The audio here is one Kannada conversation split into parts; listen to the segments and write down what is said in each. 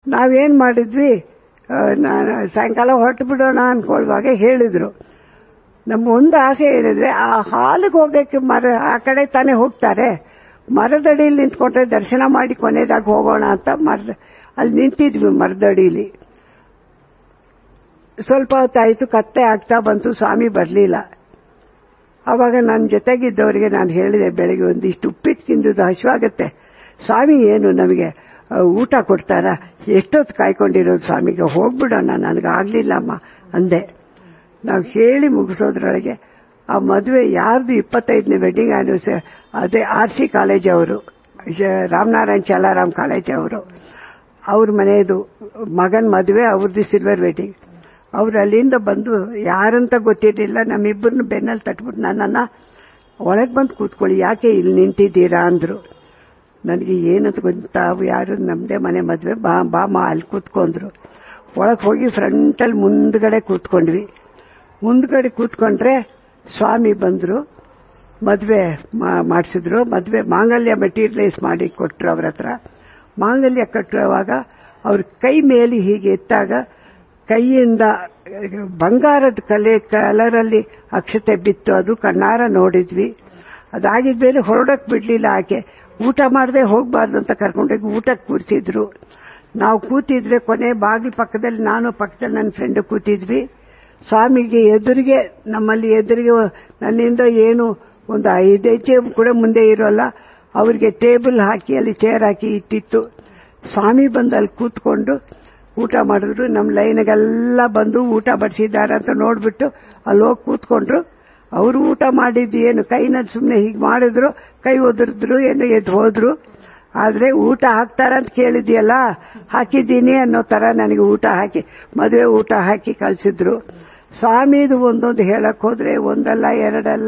ನಾವೇನ್ ಮಾಡಿದ್ವಿ ಆ, ನಾನು ಸಾಯಂಕಾಲ ಹೊರಟು ಬಿಡೋಣ ಅನ್ಕೊಳ್ಳುವಾಗ ಹೇಳಿದ್ರು ನಮ್ಮ ಒಂದು ಆಸೆ ಹೇಳಿದ್ರೆ ಆ ಹಾಲಿಗೆ ಹೋಗಕ್ಕೆ ಮರ ಆ ಕಡೆ ತಾನೇ ಹೋಗ್ತಾರೆ ಮರದಡಿಯಲ್ಲಿ ನಿಂತ್ಕೊಂಡ್ರೆ ದರ್ಶನ ಮಾಡಿ ಕೊನೆದಾಗ ಹೋಗೋಣ ಅಂತ ಮರ ಅಲ್ಲಿ ನಿಂತಿದ್ವಿ ಮರದಡಿಲಿ ಸ್ವಲ್ಪ ಹೊತ್ತಾಯ್ತು ಕತ್ತೆ ಆಗ್ತಾ ಬಂತು ಸ್ವಾಮಿ ಬರಲಿಲ್ಲ ಅವಾಗ ನನ್ನ ಜೊತೆಗಿದ್ದವರಿಗೆ ನಾನು ಹೇಳಿದೆ ಬೆಳಗ್ಗೆ ಒಂದಿಷ್ಟು ಉಪ್ಪಿಟ್ಟು ತಿಂದುದು ಹಸಿವಾಗತ್ತೆ ಸ್ವಾಮಿ ಏನು ನಮಗೆ ಆ, ಊಟ ಕೊಡ್ತಾರ ಎಷ್ಟೊತ್ತು ಕಾಯ್ಕೊಂಡಿರೋದು ಸ್ವಾಮಿಗೆ ಹೋಗ್ಬಿಡೋಣ ನನಗಾಗ್ಲಿಲ್ಲಮ್ಮ ಅಂದೆ ನಾವು ಹೇಳಿ ಮುಗಿಸೋದ್ರೊಳಗೆ ಆ ಮದುವೆ ಯಾರ್ದು ಇಪ್ಪತ್ತೈದನೇ ವೆಡ್ಡಿಂಗ್ ಆನಿವರ್ಸರಿ ಅದೇ ಆರ್ ಸಿ ಕಾಲೇಜ್ ಅವರು ರಾಮನಾರಾಯಣ್ ಚಲಾರಾಮ್ ಕಾಲೇಜ್ ಅವರು ಅವ್ರ ಮನೆಯದು ಮಗನ್ ಮದುವೆ ಅವ್ರದ್ದು ಸಿಲ್ವರ್ ವೆಡ್ಡಿಂಗ್ ಅವ್ರು ಅಲ್ಲಿಂದ ಬಂದು ಯಾರಂತ ಗೊತ್ತಿರಲಿಲ್ಲ ನಮ್ಮಿಬ್ಬರನ್ನು ಬೆನ್ನಲ್ಲಿ ತಟ್ಬಿಟ್ಟು ನನ್ನನ್ನ ಒಳಗೆ ಬಂದು ಕೂತ್ಕೊಳ್ಳಿ ಯಾಕೆ ಇಲ್ಲಿ ನಿಂತಿದ್ದೀರಾ ಅಂದ್ರು ನನಗೆ ಏನಂತ ಗೊತ್ತಾವು ಯಾರು ನಮ್ದೇ ಮನೆ ಮದುವೆ ಬಾ ಬಾಮ ಅಲ್ಲಿ ಕೂತ್ಕೊಂಡ್ರು ಒಳಗೆ ಹೋಗಿ ಫ್ರಂಟಲ್ಲಿ ಮುಂದ್ಗಡೆ ಕೂತ್ಕೊಂಡ್ವಿ ಮುಂದ್ಗಡೆ ಕೂತ್ಕೊಂಡ್ರೆ ಸ್ವಾಮಿ ಬಂದ್ರು ಮದುವೆ ಮಾಡಿಸಿದ್ರು ಮದುವೆ ಮಾಂಗಲ್ಯ ಮೆಟೀರಿಯಲೈಸ್ ಮಾಡಿ ಕೊಟ್ರು ಅವ್ರ ಹತ್ರ ಮಾಂಗಲ್ಯ ಕಟ್ಟುವಾಗ ಅವ್ರ ಕೈ ಮೇಲೆ ಹೀಗೆ ಎತ್ತಾಗ ಕೈಯಿಂದ ಬಂಗಾರದ ಕಲೆ ಕಲರಲ್ಲಿ ಅಕ್ಷತೆ ಬಿತ್ತು ಅದು ಕಣ್ಣಾರ ನೋಡಿದ್ವಿ ಅದಾಗಿದ್ಮೇಲೆ ಹೊರಡಕ್ ಬಿಡ್ಲಿಲ್ಲ ಆಕೆ ಊಟ ಮಾಡದೆ ಹೋಗ್ಬಾರ್ದು ಅಂತ ಕರ್ಕೊಂಡೋಗಿ ಊಟಕ್ಕೆ ಕೂರಿಸಿದ್ರು ನಾವು ಕೂತಿದ್ರೆ ಕೊನೆ ಬಾಗಿಲು ಪಕ್ಕದಲ್ಲಿ ನಾನು ಪಕ್ಕದಲ್ಲಿ ನನ್ನ ಫ್ರೆಂಡ್ ಕೂತಿದ್ವಿ ಸ್ವಾಮಿಗೆ ಎದುರಿಗೆ ನಮ್ಮಲ್ಲಿ ಎದುರಿಗೆ ನನ್ನಿಂದ ಏನು ಒಂದು ಐದು ಹೆಜ್ಜೆ ಕೂಡ ಮುಂದೆ ಇರೋಲ್ಲ ಅವರಿಗೆ ಟೇಬಲ್ ಹಾಕಿ ಅಲ್ಲಿ ಚೇರ್ ಹಾಕಿ ಇಟ್ಟಿತ್ತು ಸ್ವಾಮಿ ಬಂದು ಅಲ್ಲಿ ಕೂತ್ಕೊಂಡು ಊಟ ಮಾಡಿದ್ರು ನಮ್ಮ ಲೈನ್ಗೆಲ್ಲ ಬಂದು ಊಟ ಬಡಿಸಿದ್ದಾರೆ ಅಂತ ನೋಡ್ಬಿಟ್ಟು ಅಲ್ಲಿ ಹೋಗಿ ಕೂತ್ಕೊಂಡ್ರು ಅವರು ಊಟ ಮಾಡಿದ್ದು ಏನು ಕೈನ ಸುಮ್ಮನೆ ಹೀಗೆ ಮಾಡಿದ್ರು ಕೈ ಒದರಿದ್ರು ಏನು ಎದ್ದು ಹೋದ್ರು ಆದ್ರೆ ಊಟ ಹಾಕ್ತಾರಂತ ಕೇಳಿದ್ಯಲ್ಲ ಹಾಕಿದ್ದೀನಿ ಅನ್ನೋ ತರ ನನಗೆ ಊಟ ಹಾಕಿ ಮದುವೆ ಊಟ ಹಾಕಿ ಕಳಿಸಿದ್ರು ಸ್ವಾಮಿದು ಒಂದೊಂದು ಹೇಳಕ್ ಹೋದ್ರೆ ಒಂದಲ್ಲ ಎರಡಲ್ಲ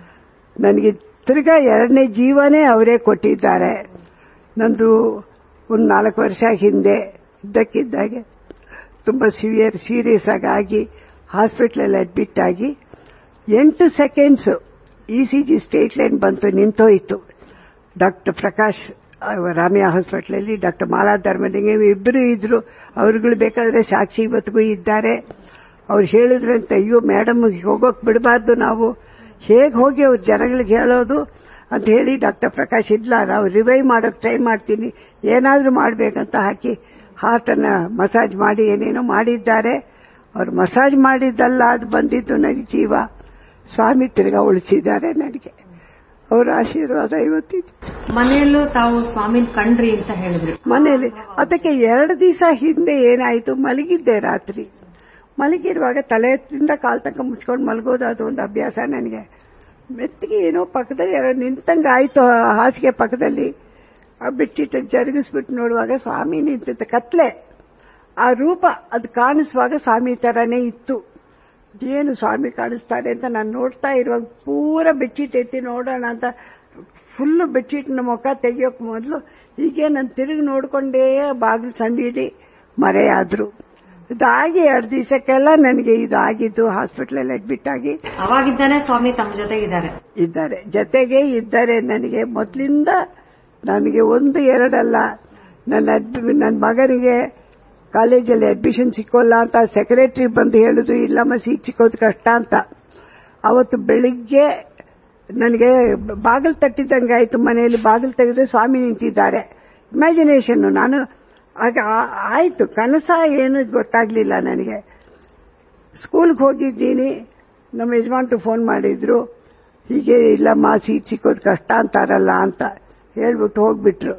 ನನಗೆ ತಿರ್ಗಾ ಎರಡನೇ ಜೀವನೇ ಅವರೇ ಕೊಟ್ಟಿದ್ದಾರೆ ನಂದು ಒಂದು ನಾಲ್ಕು ವರ್ಷ ಹಿಂದೆ ಇದ್ದಕ್ಕಿದ್ದಾಗೆ ತುಂಬಾ ಸಿವಿಯರ್ ಸೀರಿಯಸ್ ಆಗಿ ಹಾಸ್ಪಿಟ್ಲಲ್ಲಿ ಅಡ್ಮಿಟ್ ಆಗಿ ಎಂಟು seconds E C G straight line ಬಂತು ನಿಂತೋಯ್ತು ಡಾಕ್ಟರ್ ಪ್ರಕಾಶ್ ರಾಮಿಯಾ ಹಾಸ್ಪಿಟ್ಲಲ್ಲಿ ಡಾಕ್ಟರ್ ಮಾಲಾ ಧರ್ಮಲಿಂಗ ಇಬ್ಬರು ಇದ್ರು ಅವ್ರುಗಳು ಬೇಕಾದ್ರೆ ಸಾಕ್ಷಿ ಇವತ್ತಿಗೂ ಇದ್ದಾರೆ ಅವ್ರು ಹೇಳಿದ್ರಂತೆ ಅಯ್ಯೋ ಮೇಡಮ್ ಹೋಗೋಕ್ ಬಿಡಬಾರ್ದು ನಾವು ಹೇಗೆ ಹೋಗಿ ಅವ್ರ ಜನಗಳಿಗೆ ಹೇಳೋದು ಅಂತ ಹೇಳಿ ಡಾಕ್ಟರ್ ಪ್ರಕಾಶ್ ಇದ್ಲ ನಾವು ರಿವೈವ್ ಮಾಡೋಕೆ ಟ್ರೈ ಮಾಡ್ತೀನಿ ಏನಾದ್ರೂ ಮಾಡ್ಬೇಕಂತ ಹಾಕಿ ಹಾರ್ಟ್ ಅನ್ನ ಮಸಾಜ್ ಮಾಡಿ ಏನೇನೋ ಮಾಡಿದ್ದಾರೆ ಅವ್ರು ಮಸಾಜ್ ಮಾಡಿದ್ದಲ್ಲ ಅದು ಬಂದಿದ್ದು ನನಗೆ ಜೀವ ಸ್ವಾಮಿ ತಿರ್ಗಾ ಉಳಿಸಿದ್ದಾರೆ ನನಗೆ ಅವರ ಆಶೀರ್ವಾದ ಇವತ್ತಿದೆ ಮನೆಯಲ್ಲೂ ತಾವು ಸ್ವಾಮಿನ್ ಕಂಡ್ರಿ ಅಂತ ಹೇಳಿದ್ರಿ ಮನೇಲಿ ಅದಕ್ಕೆ ಎರಡು ದಿವಸ ಹಿಂದೆ ಏನಾಯ್ತು ಮಲಗಿದ್ದೆ ರಾತ್ರಿ ಮಲಗಿರುವಾಗ ತಲೆಯಿಂದ ಕಾಲ್ ತನಕ ಮುಚ್ಕೊಂಡು ಮಲಗೋದು ಅದು ಒಂದು ಅಭ್ಯಾಸ ನನಗೆ ಮೆತ್ತಿಗೆ ಏನೋ ಪಕ್ಕದಲ್ಲಿ ಯಾರೋ ನಿಂತಂಗ ಆಯ್ತು ಆ ಹಾಸಿಗೆ ಪಕ್ಕದಲ್ಲಿ ಆ ಬಿಟ್ಟಿಟ್ಟು ಜರುಗಿಸ್ಬಿಟ್ಟು ನೋಡುವಾಗ ಸ್ವಾಮಿ ನಿಂತಿತ್ತು ಕತ್ಲೆ ಆ ರೂಪ ಅದು ಕಾಣಿಸುವಾಗ ಸ್ವಾಮಿ ತರನೇ ಇತ್ತು ಏನು ಸ್ವಾಮಿ ಕಾಣಿಸ್ತಾರೆ ಅಂತ ನಾನು ನೋಡ್ತಾ ಇರುವಾಗ ಪೂರ ಬೆಡ್ಶೀಟ್ ಎತ್ತಿ ನೋಡೋಣ ಅಂತ ಫುಲ್ಲು ಬೆಡ್ಶೀಟ್ನ ಮುಖ ತೆಗಿಯೋಕ್ ಮೊದಲು ಹೀಗೆ ನಾನು ತಿರುಗಿ ನೋಡ್ಕೊಂಡೇ ಬಾಗಿಲು ಸಂದಿದಿ ಮರೆಯಾದ್ರು ಇದಾಗಿ ಎರಡು ದಿವಸಕ್ಕೆಲ್ಲ ನನಗೆ ಇದಾಗಿದ್ದು ಹಾಸ್ಪಿಟ್ಲಲ್ಲಿ ಅಡ್ಮಿಟ್ ಆಗಿ ಅವಾಗಿದ್ದಾನೆ ಸ್ವಾಮಿ ತಮ್ಮ ಜೊತೆಗಿದ್ದಾರೆ ಇದ್ದಾರೆ ಜೊತೆಗೆ ಇದ್ದಾರೆ ನನಗೆ ಮೊದಲಿಂದ ನನಗೆ ಒಂದು ಎರಡಲ್ಲ ನನ್ನ ಅಡ್ಮಿ- ನನ್ನ ಮಗನಿಗೆ ಕಾಲೇಜಲ್ಲಿ ಅಡ್ಮಿಷನ್ ಸಿಕ್ಕೋಲ್ಲ ಅಂತ ಸೆಕ್ರೆಟರಿ ಬಂದು ಹೇಳಿದ್ರು ಇಲ್ಲಮ್ಮ ಸೀಟ್ ಸಿಕ್ಕೋದು ಕಷ್ಟ ಅಂತ ಅವತ್ತು ಬೆಳಿಗ್ಗೆ ನನಗೆ ಬಾಗಿಲು ತಟ್ಟಿದ್ದಂಗೆ ಆಯ್ತು ಮನೆಯಲ್ಲಿ ಬಾಗಿಲು ತೆಗೆದ್ರೆ ಸ್ವಾಮಿ ನಿಂತಿದ್ದಾರೆ ಇಮ್ಯಾಜಿನೇಷನ್ ನಾನು ಆಗ ಆ- ಆಯ್ತು ಕನಸ ಏನು ಗೊತ್ತಾಗ್ಲಿಲ್ಲ ನನಗೆ ಸ್ಕೂಲ್ಗೆ ಹೋಗಿದ್ದೀನಿ ನಮ್ಮ ಯಜಮಾನ್ರು ಫೋನ್ ಮಾಡಿದ್ರು ಹೀಗೆ ಇಲ್ಲಮ್ಮ ಸೀಟ್ ಸಿಕ್ಕೋದು ಕಷ್ಟ ಅಂತಾರಲ್ಲ ಅಂತ ಹೇಳ್ಬಿಟ್ಟು ಹೋಗ್ಬಿಟ್ರು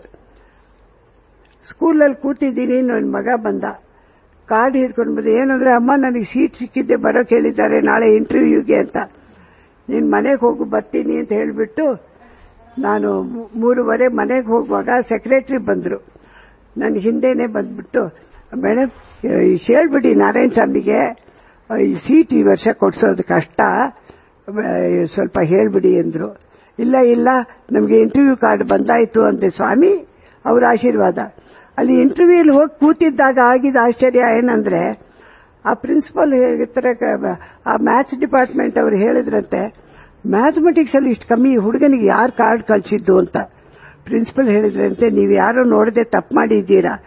ಸ್ಕೂಲಲ್ಲಿ ಕೂತಿದ್ದೀನಿ ನನ್ನ ಮಗ ಬಂದ ಕಾರ್ಡ್ ಹಿಡ್ಕೊಂಡು ಬಂದ ಏನಂದ್ರೆ ಅಮ್ಮ ನನಗೆ ಸೀಟ್ ಸಿಕ್ಕಿದ್ದೆ ಬರೋಕೆ ಹೇಳಿದ್ದಾರೆ ನಾಳೆ ಇಂಟರ್ವ್ಯೂಗೆ ಅಂತ ನೀನು ಮನೆಗೆ ಹೋಗು ಬರ್ತೀನಿ ಅಂತ ಹೇಳಿಬಿಟ್ಟು ನಾನು ಮೂ- ಮೂರುವರೆ ಮನೆಗೆ ಹೋಗುವಾಗ ಸೆಕ್ರೆಟರಿ ಬಂದರು ನನ್ನ ಹಿಂದೆನೆ ಬಂದ್ಬಿಟ್ಟು ಮೇಡಮ್ ಹೇಳ್ಬಿಡಿ ನಾರಾಯಣ ಸ್ವಾಮಿಗೆ ಈ ಸೀಟ್ ಈ ವರ್ಷ ಕೊಡ್ಸೋದು ಕಷ್ಟ ಆ, ಸ್ವಲ್ಪ ಹೇಳ್ಬಿಡಿ ಎಂದ್ರು ಇಲ್ಲ ಇಲ್ಲ ನಮಗೆ ಇಂಟರ್ವ್ಯೂ ಕಾರ್ಡ್ ಬಂದಾಯ್ತು ಅಂತೆ ಸ್ವಾಮಿ ಅವರ ಆಶೀರ್ವಾದ ಅಲ್ಲಿ ಇಂಟರ್ವ್ಯೂಲಿ ಹೋಗಿ ಕೂತಿದ್ದಾಗ ಆಗಿದ ಆಶ್ಚರ್ಯ ಏನಂದ್ರೆ ಆ ಪ್ರಿನ್ಸಿಪಲ್ ಆ ಮ್ಯಾಥ್ಸ್ ಡಿಪಾರ್ಟ್ಮೆಂಟ್ ಅವರು ಹೇಳಿದ್ರಂತೆ ಮ್ಯಾಥಮೆಟಿಕ್ಸ್ ಅಲ್ಲಿ ಇಷ್ಟು ಕಮ್ಮಿ ಹುಡುಗನಿಗೆ ಯಾರು ಕಾರ್ಡ್ ಕಳಿಸಿದ್ದು ಅಂತ ಪ್ರಿನ್ಸಿಪಲ್ ಹೇಳಿದ್ರಂತೆ ನೀವು ಯಾರೋ ನೋಡದೆ ತಪ್ಪು ಮಾಡಿದ್ದೀರಾ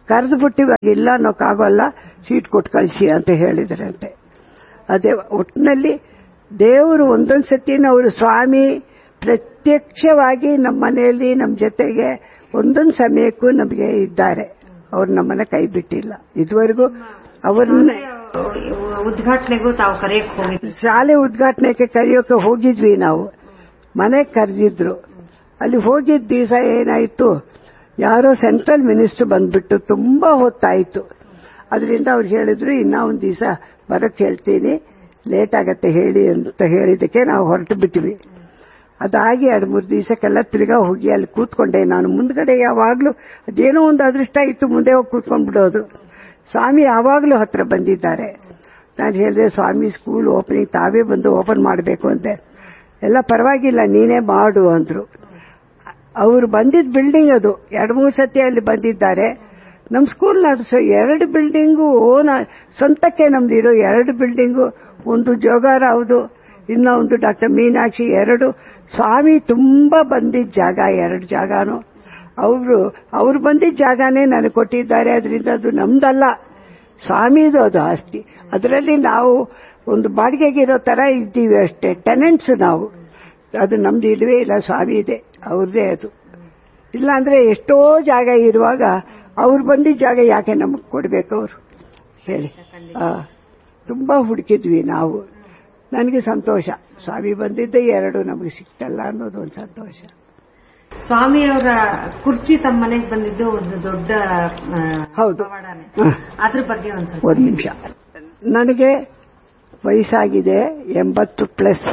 ಕರೆದು ಬಿಟ್ಟು ಇವಾಗ ಇಲ್ಲ ಅನ್ನೋಕ್ಕಾಗೋಲ್ಲ ಸೀಟ್ ಕೊಟ್ಟು ಕಳಿಸಿ ಅಂತ ಹೇಳಿದ್ರಂತೆ ಅದೇ ಒಟ್ಟಿನಲ್ಲಿ ದೇವರು ಒಂದೊಂದು ಸತಿನ ಅವರು ಸ್ವಾಮಿ ಪ್ರತ್ಯಕ್ಷವಾಗಿ ನಮ್ಮ ಮನೆಯಲ್ಲಿ ನಮ್ಮ ಜೊತೆಗೆ ಒಂದೊಂದು ಸಮಯಕ್ಕೂ ನಮಗೆ ಇದ್ದಾರೆ ಅವ್ರು ನಮ್ಮನ್ನ ಕೈ ಬಿಟ್ಟಿಲ್ಲ ಇದುವರೆಗೂ ಅವ್ರನ್ನ ಉದ್ಘಾಟನೆಗೂ ತಾವು ಕರೆಯಕ್ ಹೋಗಿದ್ರಿ ಶಾಲೆ ಉದ್ಘಾಟನೆಗೆ ಕರೆಯೋಕೆ ಹೋಗಿದ್ವಿ ನಾವು ಮನೆಗೆ ಕರೆದಿದ್ರು ಅಲ್ಲಿ ಹೋಗಿದ್ದ ದಿವಸ ಏನಾಯ್ತು ಯಾರೋ ಸೆಂಟ್ರಲ್ ಮಿನಿಸ್ಟರ್ ಬಂದ್ಬಿಟ್ಟು ತುಂಬಾ ಹೊತ್ತಾಯ್ತು ಅದರಿಂದ ಅವ್ರು ಹೇಳಿದ್ರು ಇನ್ನ ಒಂದ್ ದಿವಸ ಬರಕ್ ಹೇಳ್ತೀನಿ ಲೇಟ್ ಆಗತ್ತೆ ಹೇಳಿ ಅಂತ ಹೇಳಿದಕ್ಕೆ ನಾವು ಹೊರಟು ಬಿಟ್ವಿ ಅದಾಗಿ ಎರಡು ಮೂರು ದಿವಸಕ್ಕೆಲ್ಲ ತಿರ್ಗಾ ಹೋಗಿ ಅಲ್ಲಿ ಕೂತ್ಕೊಂಡೆ ನಾನು ಮುಂದ್ಗಡೆ ಯಾವಾಗ್ಲೂ ಅದೇನೋ ಒಂದು ಅದೃಷ್ಟ ಇತ್ತು ಮುಂದೆ ಹೋಗಿ ಕೂತ್ಕೊಂಡ್ಬಿಡೋದು ಸ್ವಾಮಿ ಯಾವಾಗ್ಲೂ ಹತ್ರ ಬಂದಿದ್ದಾರೆ ನಾನು ಹೇಳಿದೆ ಸ್ವಾಮಿ ಸ್ಕೂಲ್ ಓಪನಿಂಗ್ ತಾವೇ ಬಂದು ಓಪನ್ ಮಾಡಬೇಕು ಅಂತೆ ಎಲ್ಲ ಪರವಾಗಿಲ್ಲ ನೀನೇ ಮಾಡು ಅಂದ್ರು ಅವರು ಬಂದಿದ್ದ ಬಿಲ್ಡಿಂಗ್ ಅದು ಎರಡು ಮೂರು ಸತಿ ಅಲ್ಲಿ ಬಂದಿದ್ದಾರೆ ನಮ್ಮ ಸ್ಕೂಲ್ ನಡೆಸೋ ಎರಡು ಬಿಲ್ಡಿಂಗು ಓನ ಸ್ವಂತಕ್ಕೆ ನಮ್ದಿರೋ ಎರಡು ಬಿಲ್ಡಿಂಗು ಒಂದು ಜೋಗಾರ ಹೌದು ಇನ್ನ ಒಂದು ಡಾಕ್ಟರ್ ಮೀನಾಕ್ಷಿ ಎರಡು ಸ್ವಾಮಿ ತುಂಬಾ ಬಂದಿದ್ದ ಜಾಗ ಎರಡು ಜಾಗನು ಅವರು ಅವ್ರು ಬಂದಿದ್ದ ಜಾಗನೇ ನನಗೆ ಕೊಟ್ಟಿದ್ದಾರೆ ಅದರಿಂದ ಅದು ನಮ್ದಲ್ಲ ಸ್ವಾಮಿದು ಅದು ಆಸ್ತಿ ಅದರಲ್ಲಿ ನಾವು ಒಂದು ಬಾಡಿಗೆಗಿರೋ ತರ ಇದ್ದೀವಿ ಅಷ್ಟೇ ಟೆನೆಂಟ್ಸ್ ನಾವು ಅದು ನಮ್ದು ಇಲ್ವೇ ಇಲ್ಲ ಸ್ವಾಮಿ ಇದೆ ಅವ್ರದೇ ಅದು ಇಲ್ಲಾಂದ್ರೆ ಎಷ್ಟೋ ಜಾಗ ಇರುವಾಗ ಅವ್ರು ಬಂದಿದ್ದ ಜಾಗ ಯಾಕೆ ನಮಗೆ ಕೊಡಬೇಕು ಅವರು ಹೇಳಿ ಆ, ತುಂಬಾ ಹುಡುಕಿದ್ವಿ ನಾವು ನನಗೆ ಸಂತೋಷ ಸ್ವಾಮಿ ಬಂದಿದ್ದೆ ಎರಡು ನಮಗೆ ಸಿಕ್ತಲ್ಲ ಅನ್ನೋದು ಒಂದು ಸಂತೋಷ ಸ್ವಾಮಿಯವರ ಕುರ್ಚಿ ತಮ್ಮ ಮನೆಗೆ ಬಂದಿದ್ದು ಒಂದು ದೊಡ್ಡ ಆ, ಹೌದು. ಪವಾಡನೆ ಹ. ಅದ್ರ ಬಗ್ಗೆ ಒಂದ್ ಸ್ವಲ್ಪ ಒಂದು ನಿಮಿಷ ನನಗೆ ವಯಸ್ಸಾಗಿದೆ ಎಂಬತ್ತು ಪ್ಲಸ್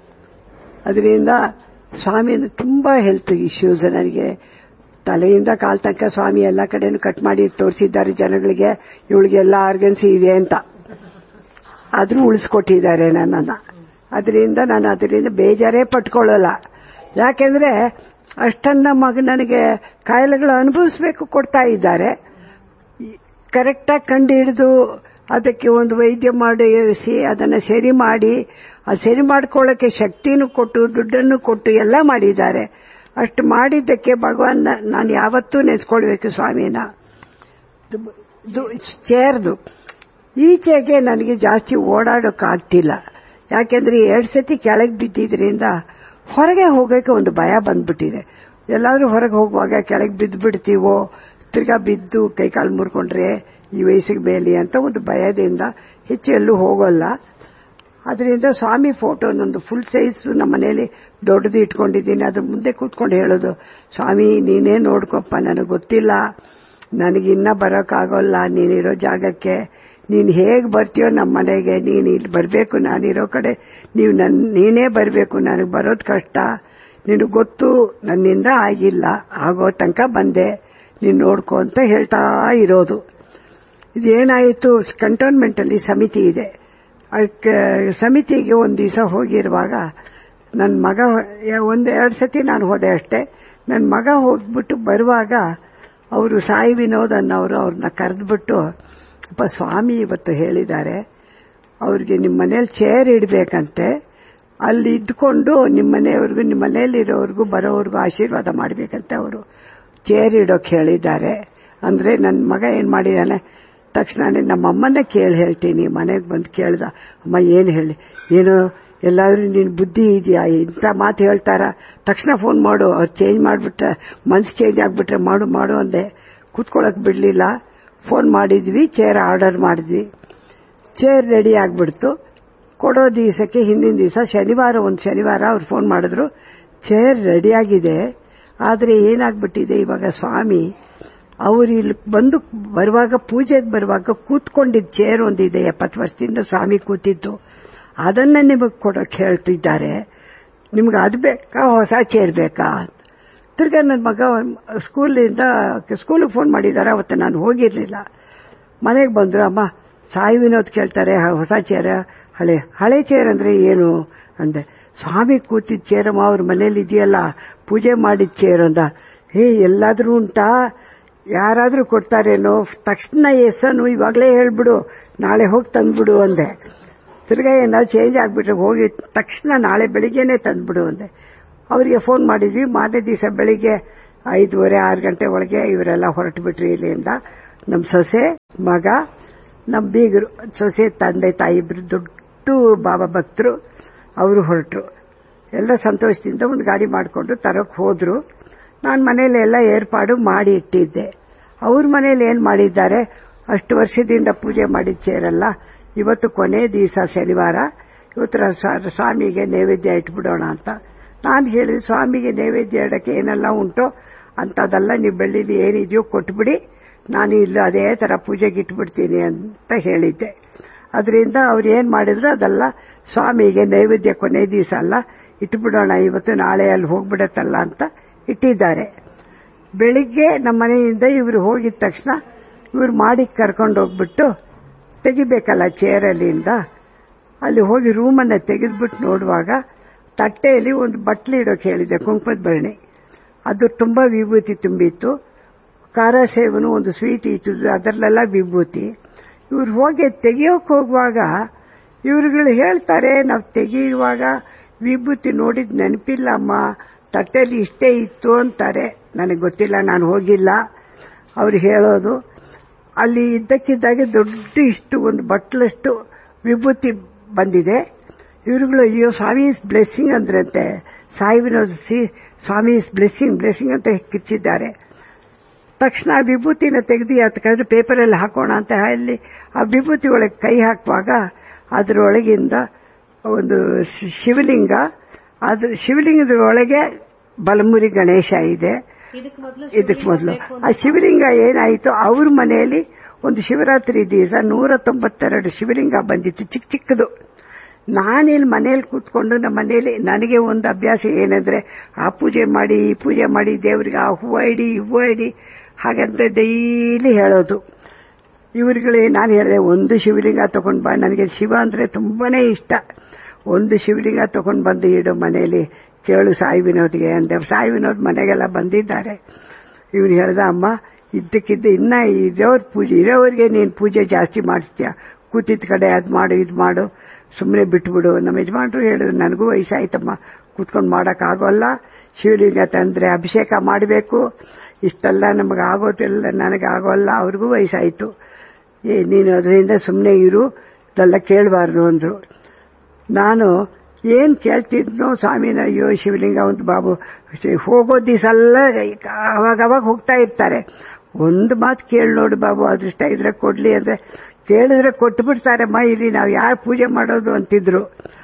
ಅದರಿಂದ ಸ್ವಾಮಿ ತುಂಬಾ ಹೆಲ್ತ್ ಇಶ್ಯೂಸ್ ನನಗೆ ತಲೆಯಿಂದ ಕಾಲ್ ತನಕ ಸ್ವಾಮಿ ಎಲ್ಲ ಕಡೆನೂ ಕಟ್ ಮಾಡಿ ತೋರಿಸಿದ್ದಾರೆ ಜನಗಳಿಗೆ ಇವಳಿಗೆಲ್ಲ ಆರ್ಗನ್ಸ್ ಇದೆ ಅಂತ ಆದ್ರೂ ಉಳಿಸ್ಕೊಟ್ಟಿದ್ದಾರೆ ನನ್ನನ್ನ ಅದರಿಂದ ನಾನು ಅದರಿಂದ ಬೇಜಾರೇ ಪಟ್ಕೊಳ್ಳಲ್ಲ ಯಾಕೆಂದ್ರೆ ಅಷ್ಟನ್ನ ಮಗ ನನಗೆ ಕಾಯಿಲೆಗಳು ಅನುಭವಿಸ್ಬೇಕು ಕೊಡ್ತಾ ಇದ್ದಾರೆ ಕರೆಕ್ಟಾಗಿ ಕಂಡು ಹಿಡಿದು ಅದಕ್ಕೆ ಒಂದು ವೈದ್ಯ ಮಾಡಿಸಿ ಅದನ್ನ ಸರಿ ಮಾಡಿ ಆ ಸರಿ ಮಾಡ್ಕೊಳ್ಳೋಕೆ ಶಕ್ತಿನೂ ಕೊಟ್ಟು ದುಡ್ಡನ್ನು ಕೊಟ್ಟು ಎಲ್ಲ ಮಾಡಿದ್ದಾರೆ ಅಷ್ಟು ಮಾಡಿದ್ದಕ್ಕೆ ಭಗವಾನ್ ನಾನು ಯಾವತ್ತೂ ನೆನೆಸ್ಕೊಳ್ಬೇಕು ಸ್ವಾಮಿನ ಚೇರ್ದು ಈಚೆಗೆ ನನಗೆ ಜಾಸ್ತಿ ಓಡಾಡೋಕ್ಕಾಗ್ತಿಲ್ಲ ಯಾಕೆಂದ್ರೆ ಎರಡು ಸತಿ ಕೆಳಗೆ ಬಿದ್ದಿದ್ರಿಂದ ಹೊರಗೆ ಹೋಗೋಕೆ ಒಂದು ಭಯ ಬಂದ್ಬಿಟ್ಟಿದೆ ಎಲ್ಲಾದ್ರೂ ಹೊರಗೆ ಹೋಗುವಾಗ ಕೆಳಗೆ ಬಿದ್ದು ಬಿಡ್ತೀವೋ ತಿರ್ಗಾ ಬಿದ್ದು ಕೈಕಾಲು ಮುರ್ಕೊಂಡ್ರೆ ಈ ವಯಸ್ಸಿಗೆ ಮೇಲೆ ಅಂತ ಒಂದು ಭಯದಿಂದ ಹೆಚ್ಚು ಎಲ್ಲೂ ಹೋಗೋಲ್ಲ ಅದರಿಂದ ಸ್ವಾಮಿ ಫೋಟೋ ನಂದು ಫುಲ್ ಸೈಜ್ ನಮ್ಮ ಮನೇಲಿ ದೊಡ್ಡದು ಇಟ್ಕೊಂಡಿದ್ದೀನಿ ಅದ್ರ ಮುಂದೆ ಕೂತ್ಕೊಂಡು ಹೇಳೋದು ಸ್ವಾಮಿ ನೀನೇ ನೋಡ್ಕೊಪ್ಪ ನನಗೆ ಗೊತ್ತಿಲ್ಲ ನನಗಿನ್ನ ಬರೋಕ್ಕಾಗೋಲ್ಲ ನೀನಿರೋ ಜಾಗಕ್ಕೆ ನೀನು ಹೇಗೆ ಬರ್ತೀಯೋ ನಮ್ಮ ಮನೆಗೆ ನೀನು ಇಲ್ಲಿ ಬರಬೇಕು ನಾನಿರೋ ಕಡೆ ನೀವು ನನ್ ನೀನೇ ಬರಬೇಕು ನನಗೆ ಬರೋದು ಕಷ್ಟ ನಿನಗೆ ಗೊತ್ತು ನನ್ನಿಂದ ಆಗಿಲ್ಲ ಆಗೋ ತನಕ ಬಂದೆ ನೀನು ನೋಡ್ಕೊ ಅಂತ ಹೇಳ್ತಾ ಇರೋದು ಇದೇನಾಯಿತು ಕಂಟೋನ್ಮೆಂಟ್ ಅಲ್ಲಿ ಸಮಿತಿ ಇದೆ ಅದಕ್ಕೆ ಸಮಿತಿಗೆ ಒಂದು ದಿವಸ ಹೋಗಿರುವಾಗ ನನ್ನ ಮಗ ಒಂದು ಎರಡು ಸತಿ ನಾನು ಹೋದೆ ಅಷ್ಟೇ ನನ್ನ ಮಗ ಹೋಗ್ಬಿಟ್ಟು ಬರುವಾಗ ಅವರು ಸಾಯಿ ವಿನೋದ್ ಅನ್ನೋರು ಅವ್ರನ್ನ ಕರೆದ್ಬಿಟ್ಟು ಅಪ್ಪ ಸ್ವಾಮಿ ಇವತ್ತು ಹೇಳಿದ್ದಾರೆ ಅವ್ರಿಗೆ ನಿಮ್ಮ ಮನೇಲಿ ಚೇರ್ ಇಡಬೇಕಂತೆ ಅಲ್ಲಿ ಇದ್ಕೊಂಡು ನಿಮ್ಮ ಮನೆಯವ್ರಿಗೂ ನಿಮ್ಮ ಮನೆಯಲ್ಲಿರೋರ್ಗೂ ಬರೋವ್ರಿಗೂ ಆಶೀರ್ವಾದ ಮಾಡಬೇಕಂತೆ ಅವರು ಚೇರ್ ಇಡೋಕೆ ಹೇಳಿದ್ದಾರೆ ಅಂದ್ರೆ ನನ್ನ ಮಗ ಏನ್ ಮಾಡಿದಾನೆ ತಕ್ಷಣ ನಮ್ಮ ಅಮ್ಮನ್ನೇ ಕೇಳಿ ಹೇಳ್ತೀನಿ ಮನೆಗೆ ಬಂದು ಕೇಳ್ದ ಅಮ್ಮ ಏನು ಹೇಳಿ ಏನು ಎಲ್ಲಾದ್ರೂ ನಿನ್ ಬುದ್ಧಿ ಇದೆಯಾ ಇಂಥ ಮಾತು ಹೇಳ್ತಾರ ತಕ್ಷಣ ಫೋನ್ ಮಾಡು ಅವ್ರು ಚೇಂಜ್ ಮಾಡ್ಬಿಟ್ರೆ ಮನ್ಸು ಚೇಂಜ್ ಆಗ್ಬಿಟ್ರೆ ಮಾಡು ಮಾಡು ಅಂದೆ ಕೂತ್ಕೊಳ್ಳಕ್ ಬಿಡ್ಲಿಲ್ಲ ಫೋನ್ ಮಾಡಿದ್ವಿ ಚೇರ್ ಆರ್ಡರ್ ಮಾಡಿದ್ವಿ ಚೇರ್ ರೆಡಿ ಆಗ್ಬಿಡ್ತು ಕೊಡೋ ದಿವಸಕ್ಕೆ ಹಿಂದಿನ ದಿವಸ ಶನಿವಾರ ಒಂದು ಶನಿವಾರ ಅವ್ರು ಫೋನ್ ಮಾಡಿದ್ರು ಚೇರ್ ರೆಡಿಯಾಗಿದೆ ಆದ್ರೆ ಏನಾಗ್ಬಿಟ್ಟಿದೆ ಇವಾಗ ಸ್ವಾಮಿ ಅವರು ಇಲ್ಲಿ ಬಂದು ಬರುವಾಗ ಪೂಜೆಗೆ ಬರುವಾಗ ಕೂತ್ಕೊಂಡಿದ್ದ ಚೇರ್ ಒಂದಿದೆ ಎಪ್ಪತ್ತು ವರ್ಷದಿಂದ ಸ್ವಾಮಿ ಕೂತಿದ್ದು ಅದನ್ನ ನಿಮಗೆ ಕೊಡೋಕೆ ಹೇಳ್ತಿದ್ದಾರೆ ನಿಮ್ಗೆ ಅದು ಬೇಕಾ ಹೊಸ ಚೇರ್ ಬೇಕಾ ಅಂತ ತಿರ್ಗಾ ನನ್ನ ಮಗ ಸ್ಕೂಲಿಂದ ಸ್ಕೂಲಿಗೆ ಫೋನ್ ಮಾಡಿದ್ದಾರೆ ಅವತ್ತು ನಾನು ಹೋಗಿರ್ಲಿಲ್ಲ ಮನೆಗೆ ಬಂದ್ರು ಅಮ್ಮ ಸಾಯಿ ವಿನೋದ್ ಕೇಳ್ತಾರೆ ಹ- ಹೊಸ ಚೇರ ಹಳೆ ಹಳೆ ಚೇರ್ ಅಂದ್ರೆ ಏನು ಅಂದೆ ಸ್ವಾಮಿ ಕೂತಿದ್ದ ಚೇರಮ್ಮ ಅವ್ರ ಮನೇಲಿ ಇದೆಯಲ್ಲ ಪೂಜೆ ಮಾಡಿದ ಚೇರ್ ಅಂದ ಹೇ ಎಲ್ಲಾದ್ರೂ ಉಂಟಾ ಯಾರಾದ್ರೂ ಕೊಡ್ತಾರೇನೋ ತಕ್ಷಣ ಎಸ್ಸನು ಇವಾಗಲೇ ಹೇಳ್ಬಿಡು ನಾಳೆ ಹೋಗಿ ತಂದ್ಬಿಡು ಅಂದೆ ತಿರ್ಗಾ ಏನಾದ್ರು ಚೇಂಜ್ ಆಗ್ಬಿಟ್ರೆ ಹೋಗಿ ತಕ್ಷಣ ನಾಳೆ ಬೆಳಿಗ್ಗೆನೆ ತಂದ್ಬಿಡು ಅಂದೆ ಅವರಿಗೆ ಫೋನ್ ಮಾಡಿದ್ವಿ ಮಾರನೇ ದಿವಸ ಬೆಳಿಗ್ಗೆ ಐದೂವರೆ ಆರು ಗಂಟೆ ಒಳಗೆ ಇವರೆಲ್ಲ ಹೊರಟು ಬಿಟ್ರಿ ಇಲ್ಲಿಂದ ನಮ್ಮ ಸೊಸೆ ಮಗ ನಮ್ಮ ಬೀಗರು ಸೊಸೆ ತಂದೆ ತಾಯಿ ಇಬ್ರು ದೊಡ್ಡ ಬಾಬಾ ಭಕ್ತರು ಅವರು ಹೊರಟರು ಎಲ್ಲ ಸಂತೋಷದಿಂದ ಒಂದು ಗಾಡಿ ಮಾಡಿಕೊಂಡು ತರಕ್ ಹೋದ್ರು ನಾನು ಮನೇಲಿ ಎಲ್ಲ ಏರ್ಪಾಡು ಮಾಡಿ ಇಟ್ಟಿದ್ದೆ ಅವ್ರ ಮನೇಲಿ ಏನ್ ಮಾಡಿದ್ದಾರೆ ಅಷ್ಟು ವರ್ಷದಿಂದ ಪೂಜೆ ಮಾಡಿದ ಸೇರಲ್ಲ ಇವತ್ತು ಕೊನೆ ದಿವಸ ಶನಿವಾರ ಇವತ್ತು ರ- ಸ್ವಾಮಿಗೆ ನೈವೇದ್ಯ ಇಟ್ಬಿಡೋಣ ಅಂತ ನಾನು ಹೇಳಿದೆ ಸ್ವಾಮಿಗೆ ನೈವೇದ್ಯ ಇಡಕ್ಕೆ ಏನೆಲ್ಲ ಉಂಟೋ ಅಂತದೆಲ್ಲ ನೀವು ಬೆಳ್ಳಿಲಿ ಏನಿದೆಯೋ ಕೊಟ್ಬಿಡಿ ನಾನು ಇಲ್ಲ ಅದೇ ತರ ಪೂಜೆಗೆ ಇಟ್ಬಿಡ್ತೀನಿ ಅಂತ ಹೇಳಿದ್ದೆ ಅದರಿಂದ ಅವ್ರು ಏನ್ ಮಾಡಿದ್ರು ಅದೆಲ್ಲ ಸ್ವಾಮಿಗೆ ನೈವೇದ್ಯ ಕೊನೆ ದಿವಸ ಅಲ್ಲ ಇಟ್ಬಿಡೋಣ ಇವತ್ತು ನಾಳೆ ಅಲ್ಲಿ ಹೋಗ್ಬಿಡತ್ತಲ್ಲ ಅಂತ ಇಟ್ಟಿದ್ದಾರೆ ಬೆಳಿಗ್ಗೆ ನಮ್ಮ ಮನೆಯಿಂದ ಇವರು ಹೋಗಿದ ತಕ್ಷಣ ಇವ್ರು ಮಾಡಿ ಕರ್ಕೊಂಡು ಹೋಗ್ಬಿಟ್ಟು ತೆಗಿಬೇಕಲ್ಲ ಚೇರಲ್ಲಿಂದ ಅಲ್ಲಿ ಹೋಗಿ ರೂಮನ್ನ ತೆಗೆದ್ಬಿಟ್ಟು ನೋಡುವಾಗ ತಟ್ಟೆಯಲ್ಲಿ ಒಂದು ಬಟ್ಲು ಇಡೋಕೆ ಹೇಳಿದೆ ಕುಂಕುಮದ ಭರಣಿ ಅದು ತುಂಬಾ ವಿಭೂತಿ ತುಂಬಿತ್ತು ಖಾರ ಸೇವನು ಒಂದು ಸ್ವೀಟ್ ಇತ್ತು ಅದರಲ್ಲೆಲ್ಲ ವಿಭೂತಿ ಇವ್ರು ಹೋಗಿ ತೆಗಿಯೋಕೆ ಹೋಗುವಾಗ ಇವ್ರುಗಳು ಹೇಳ್ತಾರೆ ನಾವು ತೆಗೆಯುವಾಗ ವಿಭೂತಿ ನೋಡಿದ್ ನೆನಪಿಲ್ಲ ಅಮ್ಮ ತಟ್ಟೆಯಲ್ಲಿ ಇಷ್ಟೇ ಇತ್ತು ಅಂತಾರೆ ನನಗೆ ಗೊತ್ತಿಲ್ಲ ನಾನು ಹೋಗಿಲ್ಲ ಅವ್ರು ಹೇಳೋದು ಅಲ್ಲಿ ಇದ್ದಕ್ಕಿದ್ದಾಗೆ ದೊಡ್ಡ ಇಷ್ಟು ಒಂದು ಬಟ್ಲಷ್ಟು ವಿಭೂತಿ ಬಂದಿದೆ ಇವ್ರುಗಳು ಅಯ್ಯೋ ಸ್ವಾಮಿ ಇಸ್ ಬ್ಲೆಸ್ಸಿಂಗ್ ಅಂದ್ರಂತೆ ಸಾಯಿಬಿನ ಸ್ವಾಮಿ ಇಸ್ ಬ್ಲೆಸ್ಸಿಂಗ್ ಬ್ಲೆಸ್ಸಿಂಗ್ ಅಂತ ಕಿಚ್ಚಿದ್ದಾರೆ ತಕ್ಷಣ ಆ ವಿಭೂತಿನ ತೆಗೆದು ಯಾತಕ್ಕಾದ್ರೆ ಪೇಪರಲ್ಲಿ ಹಾಕೋಣ ಅಂತ ಅಲ್ಲಿ ಆ ವಿಭೂತಿ ಒಳಗೆ ಕೈ ಹಾಕುವಾಗ ಅದರೊಳಗಿಂದ ಒಂದು ಶಿ- ಶಿವಲಿಂಗ ಅದ್ರ ಶಿವಲಿಂಗದ ಒಳಗೆ ಬಲಮುರಿ ಗಣೇಶ ಇದೆ ಇದಕ್ ಮೊದಲು ಇದಕ್ಕೆ ಮೊದಲು ಆ ಶಿವಲಿಂಗ ಏನಾಯಿತು ಅವ್ರ ಮನೆಯಲ್ಲಿ ಒಂದು ಶಿವರಾತ್ರಿ ದಿವಸ ನೂರ ತೊಂಬತ್ತೆರಡು ಶಿವಲಿಂಗ ಬಂದಿತ್ತು ಚಿಕ್ಕ ಚಿಕ್ಕದು ನಾನಿಲ್ಲಿ ಮನೇಲಿ ಕೂತ್ಕೊಂಡು ನಮ್ಮ ಮನೇಲಿ ನನಗೆ ಒಂದು ಅಭ್ಯಾಸ ಏನಂದ್ರೆ ಆ ಪೂಜೆ ಮಾಡಿ ಈ ಪೂಜೆ ಮಾಡಿ ದೇವರಿಗೆ ಆ ಹೂವು ಇಡಿ ಈ ಹೂವು ಇಡಿ ಹಾಗಂತ ಡೈಲಿ ಹೇಳೋದು ಇವರುಗಳೇ ನಾನು ಹೇಳಿದೆ ಒಂದು ಶಿವಲಿಂಗ ತಗೊಂಡ್ ಬಾ ನನಗೆ ಶಿವ ಅಂದ್ರೆ ತುಂಬಾನೇ ಇಷ್ಟ ಒಂದು ಶಿವಲಿಂಗ ತಗೊಂಡ್ ಬಂದು ಇಡು ಮನೆಯಲ್ಲಿ ಕೇಳು ಸಾಯಿ ವಿನೋದ್ಗೆ ಅಂದೆ ಸಾಯಿ ವಿನೋದ್ ಮನೆಗೆಲ್ಲ ಬಂದಿದ್ದಾರೆ ಇವ್ರು ಹೇಳ್ದ ಅಮ್ಮ ಇದ್ದಕ್ಕಿದ್ದ ಇನ್ನ ಇರೋರ್ ಪೂಜೆ ಇರೋವರಿಗೆ ನೀನು ಪೂಜೆ ಜಾಸ್ತಿ ಮಾಡಿಸ್ತೀಯ ಕೂತಿದ್ದ ಕಡೆ ಅದು ಮಾಡು ಇದು ಮಾಡು ಸುಮ್ಮನೆ ಬಿಟ್ಬಿಡು ನಮ್ಮ ಯಜಮಾನ್ರು ಹೇಳಿದ್ರು ನನಗೂ ವಯಸ್ಸಾಯ್ತಮ್ಮ ಕೂತ್ಕೊಂಡು ಮಾಡೋಕ್ಕಾಗೋಲ್ಲ ಶಿವಲಿಂಗ ತಂದ್ರೆ ಅಭಿಷೇಕ ಮಾಡಬೇಕು ಇಷ್ಟೆಲ್ಲ ನಮಗೆ ಆಗೋದಿಲ್ಲ ನನಗೆ ಆಗೋಲ್ಲ ಅವ್ರಿಗೂ ವಯಸ್ಸಾಯ್ತು ಏ ನೀನು ಅದರಿಂದ ಸುಮ್ಮನೆ ಇರು ಇದೆಲ್ಲ ಕೇಳಬಾರ್ದು ಅಂದ್ರು ನಾನು ಏನ್ ಕೇಳ್ತಿದ್ನೋ ಸ್ವಾಮಿನ ಅಯ್ಯೋ ಶಿವಲಿಂಗ ಒಂದು ಬಾಬು ಶಿ- ಹೋಗೋ ದಿವಸ ಎಲ್ಲ ಅವಾಗ ಅವಾಗ ಹೋಗ್ತಾ ಇರ್ತಾರೆ ಒಂದು ಮಾತು ಕೇಳಿ ನೋಡು ಬಾಬು ಅದೃಷ್ಟ ಇದ್ರೆ ಕೊಡ್ಲಿ ಅಂದ್ರೆ ಕೇಳಿದ್ರೆ ಕೊಟ್ಟು ಬಿಡ್ತಾರಮ್ಮ ಇಲ್ಲಿ ನಾವು ಯಾರು ಪೂಜೆ ಮಾಡೋದು ಅಂತಿದ್ರು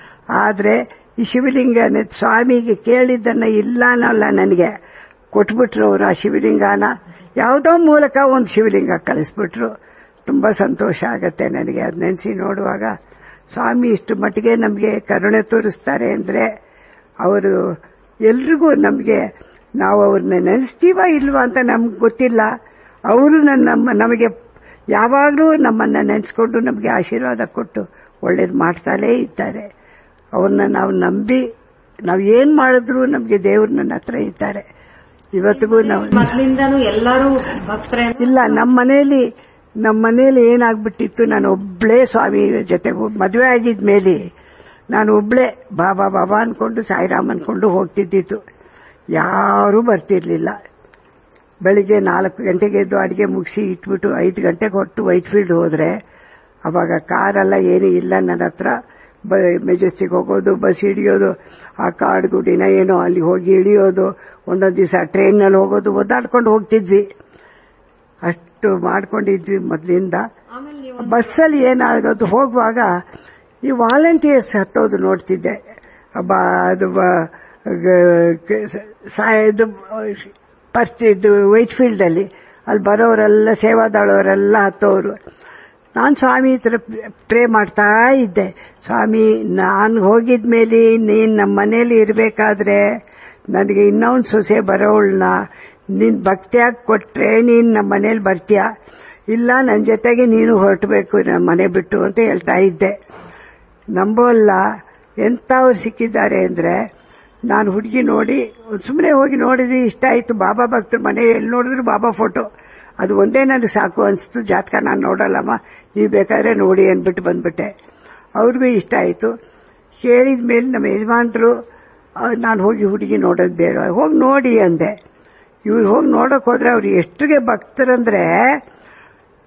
ಆದ್ರೆ ಈ ಶಿವಲಿಂಗ ಸ್ವಾಮಿಗೆ ಕೇಳಿದ್ದನ್ನ ಇಲ್ಲ ಅನ್ನಲ್ಲ ನನಗೆ ಕೊಟ್ಬಿಟ್ರು ಅವರು ಆ ಶಿವಲಿಂಗನ ಯಾವುದೋ ಮೂಲಕ ಒಂದು ಶಿವಲಿಂಗ ಕಳಿಸ್ಬಿಟ್ರು ತುಂಬಾ ಸಂತೋಷ ಆಗತ್ತೆ ನನಗೆ ಅದ್ ನೆನೆಸಿ ನೋಡುವಾಗ ಸ್ವಾಮಿ ಇಷ್ಟು ಮಟ್ಟಿಗೆ ನಮಗೆ ಕರುಣೆ ತೋರಿಸ್ತಾರೆ ಅಂದ್ರೆ ಅವರು ಎಲ್ರಿಗೂ ನಮಗೆ ನಾವು ಅವ್ರನ್ನ ನೆನೆಸ್ತೀವ ಇಲ್ವಾ ಅಂತ ನಮ್ಗೆ ಗೊತ್ತಿಲ್ಲ ಅವರು ನಮ್ಮ ನಮಗೆ ಯಾವಾಗಲೂ ನಮ್ಮನ್ನ ನೆನೆಸ್ಕೊಂಡು ನಮಗೆ ಆಶೀರ್ವಾದ ಕೊಟ್ಟು ಒಳ್ಳೇದು ಮಾಡ್ತಾಲೇ ಇದ್ದಾರೆ ಅವ್ರನ್ನ ನಾವು ನಂಬಿ ನಾವು ಏನ್ ಮಾಡಿದ್ರು ನಮಗೆ ದೇವ್ರು ನನ್ನ ಹತ್ರ ಇದ್ದಾರೆ ಇವತ್ತಿಗೂ ನಾವು ಮೊದ್ಲಿಂದಾನು ಎಲ್ಲರೂ ಭಕ್ತರೇ ಇಲ್ಲ ನಮ್ಮ ಮನೆಯಲ್ಲಿ ನಮ್ಮ ಮನೆಯಲ್ಲಿ ಏನಾಗ್ಬಿಟ್ಟಿತ್ತು ನಾನು ಒಬ್ಳೇ ಸ್ವಾಮಿ ಜೊತೆ ಮದುವೆ ಆಗಿದ್ಮೇಲೆ ನಾನು ಒಬ್ಳೇ ಬಾಬಾ ಬಾಬಾ ಅನ್ಕೊಂಡು ಸಾಯಿರಾಮ್ ಅನ್ಕೊಂಡು ಹೋಗ್ತಿದ್ದಿತ್ತು ಯಾರೂ ಬರ್ತಿರ್ಲಿಲ್ಲ ಬೆಳಿಗ್ಗೆ ನಾಲ್ಕು ಗಂಟೆಗೆ ಎದ್ದು ಅಡಿಗೆ ಮುಗಿಸಿ ಇಟ್ಬಿಟ್ಟು ಐದು ಗಂಟೆಗೆ ಹೊಟ್ಟು ವೈಟ್ ಫೀಲ್ಡ್ ಹೋದ್ರೆ ಅವಾಗ ಕಾರೆಲ್ಲ ಏನೂ ಇಲ್ಲ ನನ್ನ ಹತ್ರ ಮೆಜೆಸ್ಟಿಕ್ ಹೋಗೋದು ಬಸ್ ಹಿಡಿಯೋದು ಆ ಕಾಡ್ಗುಡಿನ ಏನೋ ಅಲ್ಲಿ ಹೋಗಿ ಇಳಿಯೋದು ಒಂದೊಂದು ದಿವಸ ಟ್ರೈನ್ನಲ್ಲಿ ಹೋಗೋದು ಒದ್ದಾಡ್ಕೊಂಡು ಹೋಗ್ತಿದ್ವಿ ಅಷ್ಟು ಮಾಡ್ಕೊಂಡಿದ್ವಿ ಮೊದಲಿಂದ ಆಮೇಲೆ ನೀವು ಬಸ್ಸಲ್ಲಿ ಏನಾಗೋದು ಹೋಗುವಾಗ ಈ ವಾಲಂಟಿಯರ್ಸ್ ಹತ್ತೋದು ನೋಡ್ತಿದ್ದೆ ಬ- ಅದು ಬ- ಗ- ಗ- ಸಾ- ಇದು ಬರ್ತಿದ್ದು ವೈಟ್ ಫೀಲ್ಡ್ ಅಲ್ಲಿ ಅಲ್ಲಿ ಬರೋರೆಲ್ಲ ಸೇವಾದಾಳವರೆಲ್ಲ ಹತ್ತೋರು ನಾನು ಸ್ವಾಮಿ ಹತ್ರ ಪ್ರೇ ಮಾಡ್ತಾ ಇದ್ದೆ ಸ್ವಾಮಿ ನಾನು ಹೋಗಿದ್ಮೇಲೆ ನೀನ್ ನಮ್ಮ ಮನೇಲಿ ಇರಬೇಕಾದ್ರೆ ನನಗೆ ಇನ್ನೊಂದು ಸೊಸೆ ಬರೋಳ್ನ ನಿನ್ ಭಕ್ತಿಯಾಗಿ ಕೊಟ್ರೆ ನೀನ್ ನಮ್ಮ ಮನೇಲಿ ಬರ್ತೀಯ ಇಲ್ಲ ನನ್ನ ಜೊತೆಗೆ ನೀನು ಹೊರಟಬೇಕು ನಮ್ಮ ಮನೆ ಬಿಟ್ಟು ಅಂತ ಹೇಳ್ತಾ ಇದ್ದೆ ನಂಬೋಲ್ಲ ಎಂಥವ್ರು ಸಿಕ್ಕಿದ್ದಾರೆ ಅಂದ್ರೆ ನಾನು ಹುಡುಗಿ ನೋಡಿ ಸುಮ್ಮನೆ ಹೋಗಿ ನೋಡಿದ್ವಿ ಇಷ್ಟ ಆಯ್ತು ಬಾಬಾ ಭಕ್ತರು ಮನೆ ಎಲ್ಲಿ ನೋಡಿದ್ರು ಬಾಬಾ ಫೋಟೋ ಅದು ಒಂದೇ ನನಗೆ ಸಾಕು ಅನಿಸ್ತು ಜಾತಕ ನಾನು ನೋಡಲ್ಲಮ್ಮ ನೀವು ಬೇಕಾದ್ರೆ ನೋಡಿ ಅಂದ್ಬಿಟ್ಟು ಬಂದ್ಬಿಟ್ಟೆ ಅವ್ರಿಗೂ ಇಷ್ಟ ಆಯ್ತು ಕೇಳಿದ ಮೇಲೆ ನಮ್ಮ ಯಜಮಾನ್ರು ನಾನು ಹೋಗಿ ಹುಡುಗಿ ನೋಡೋದು ಬೇಡ ಹೋಗಿ ನೋಡಿ ಅಂದೆ ಇವ್ರು ಹೋಗಿ ನೋಡಕ್ ಹೋದ್ರೆ ಅವ್ರು ಎಷ್ಟಿಗೆ ಭಕ್ತರಂದ್ರೆ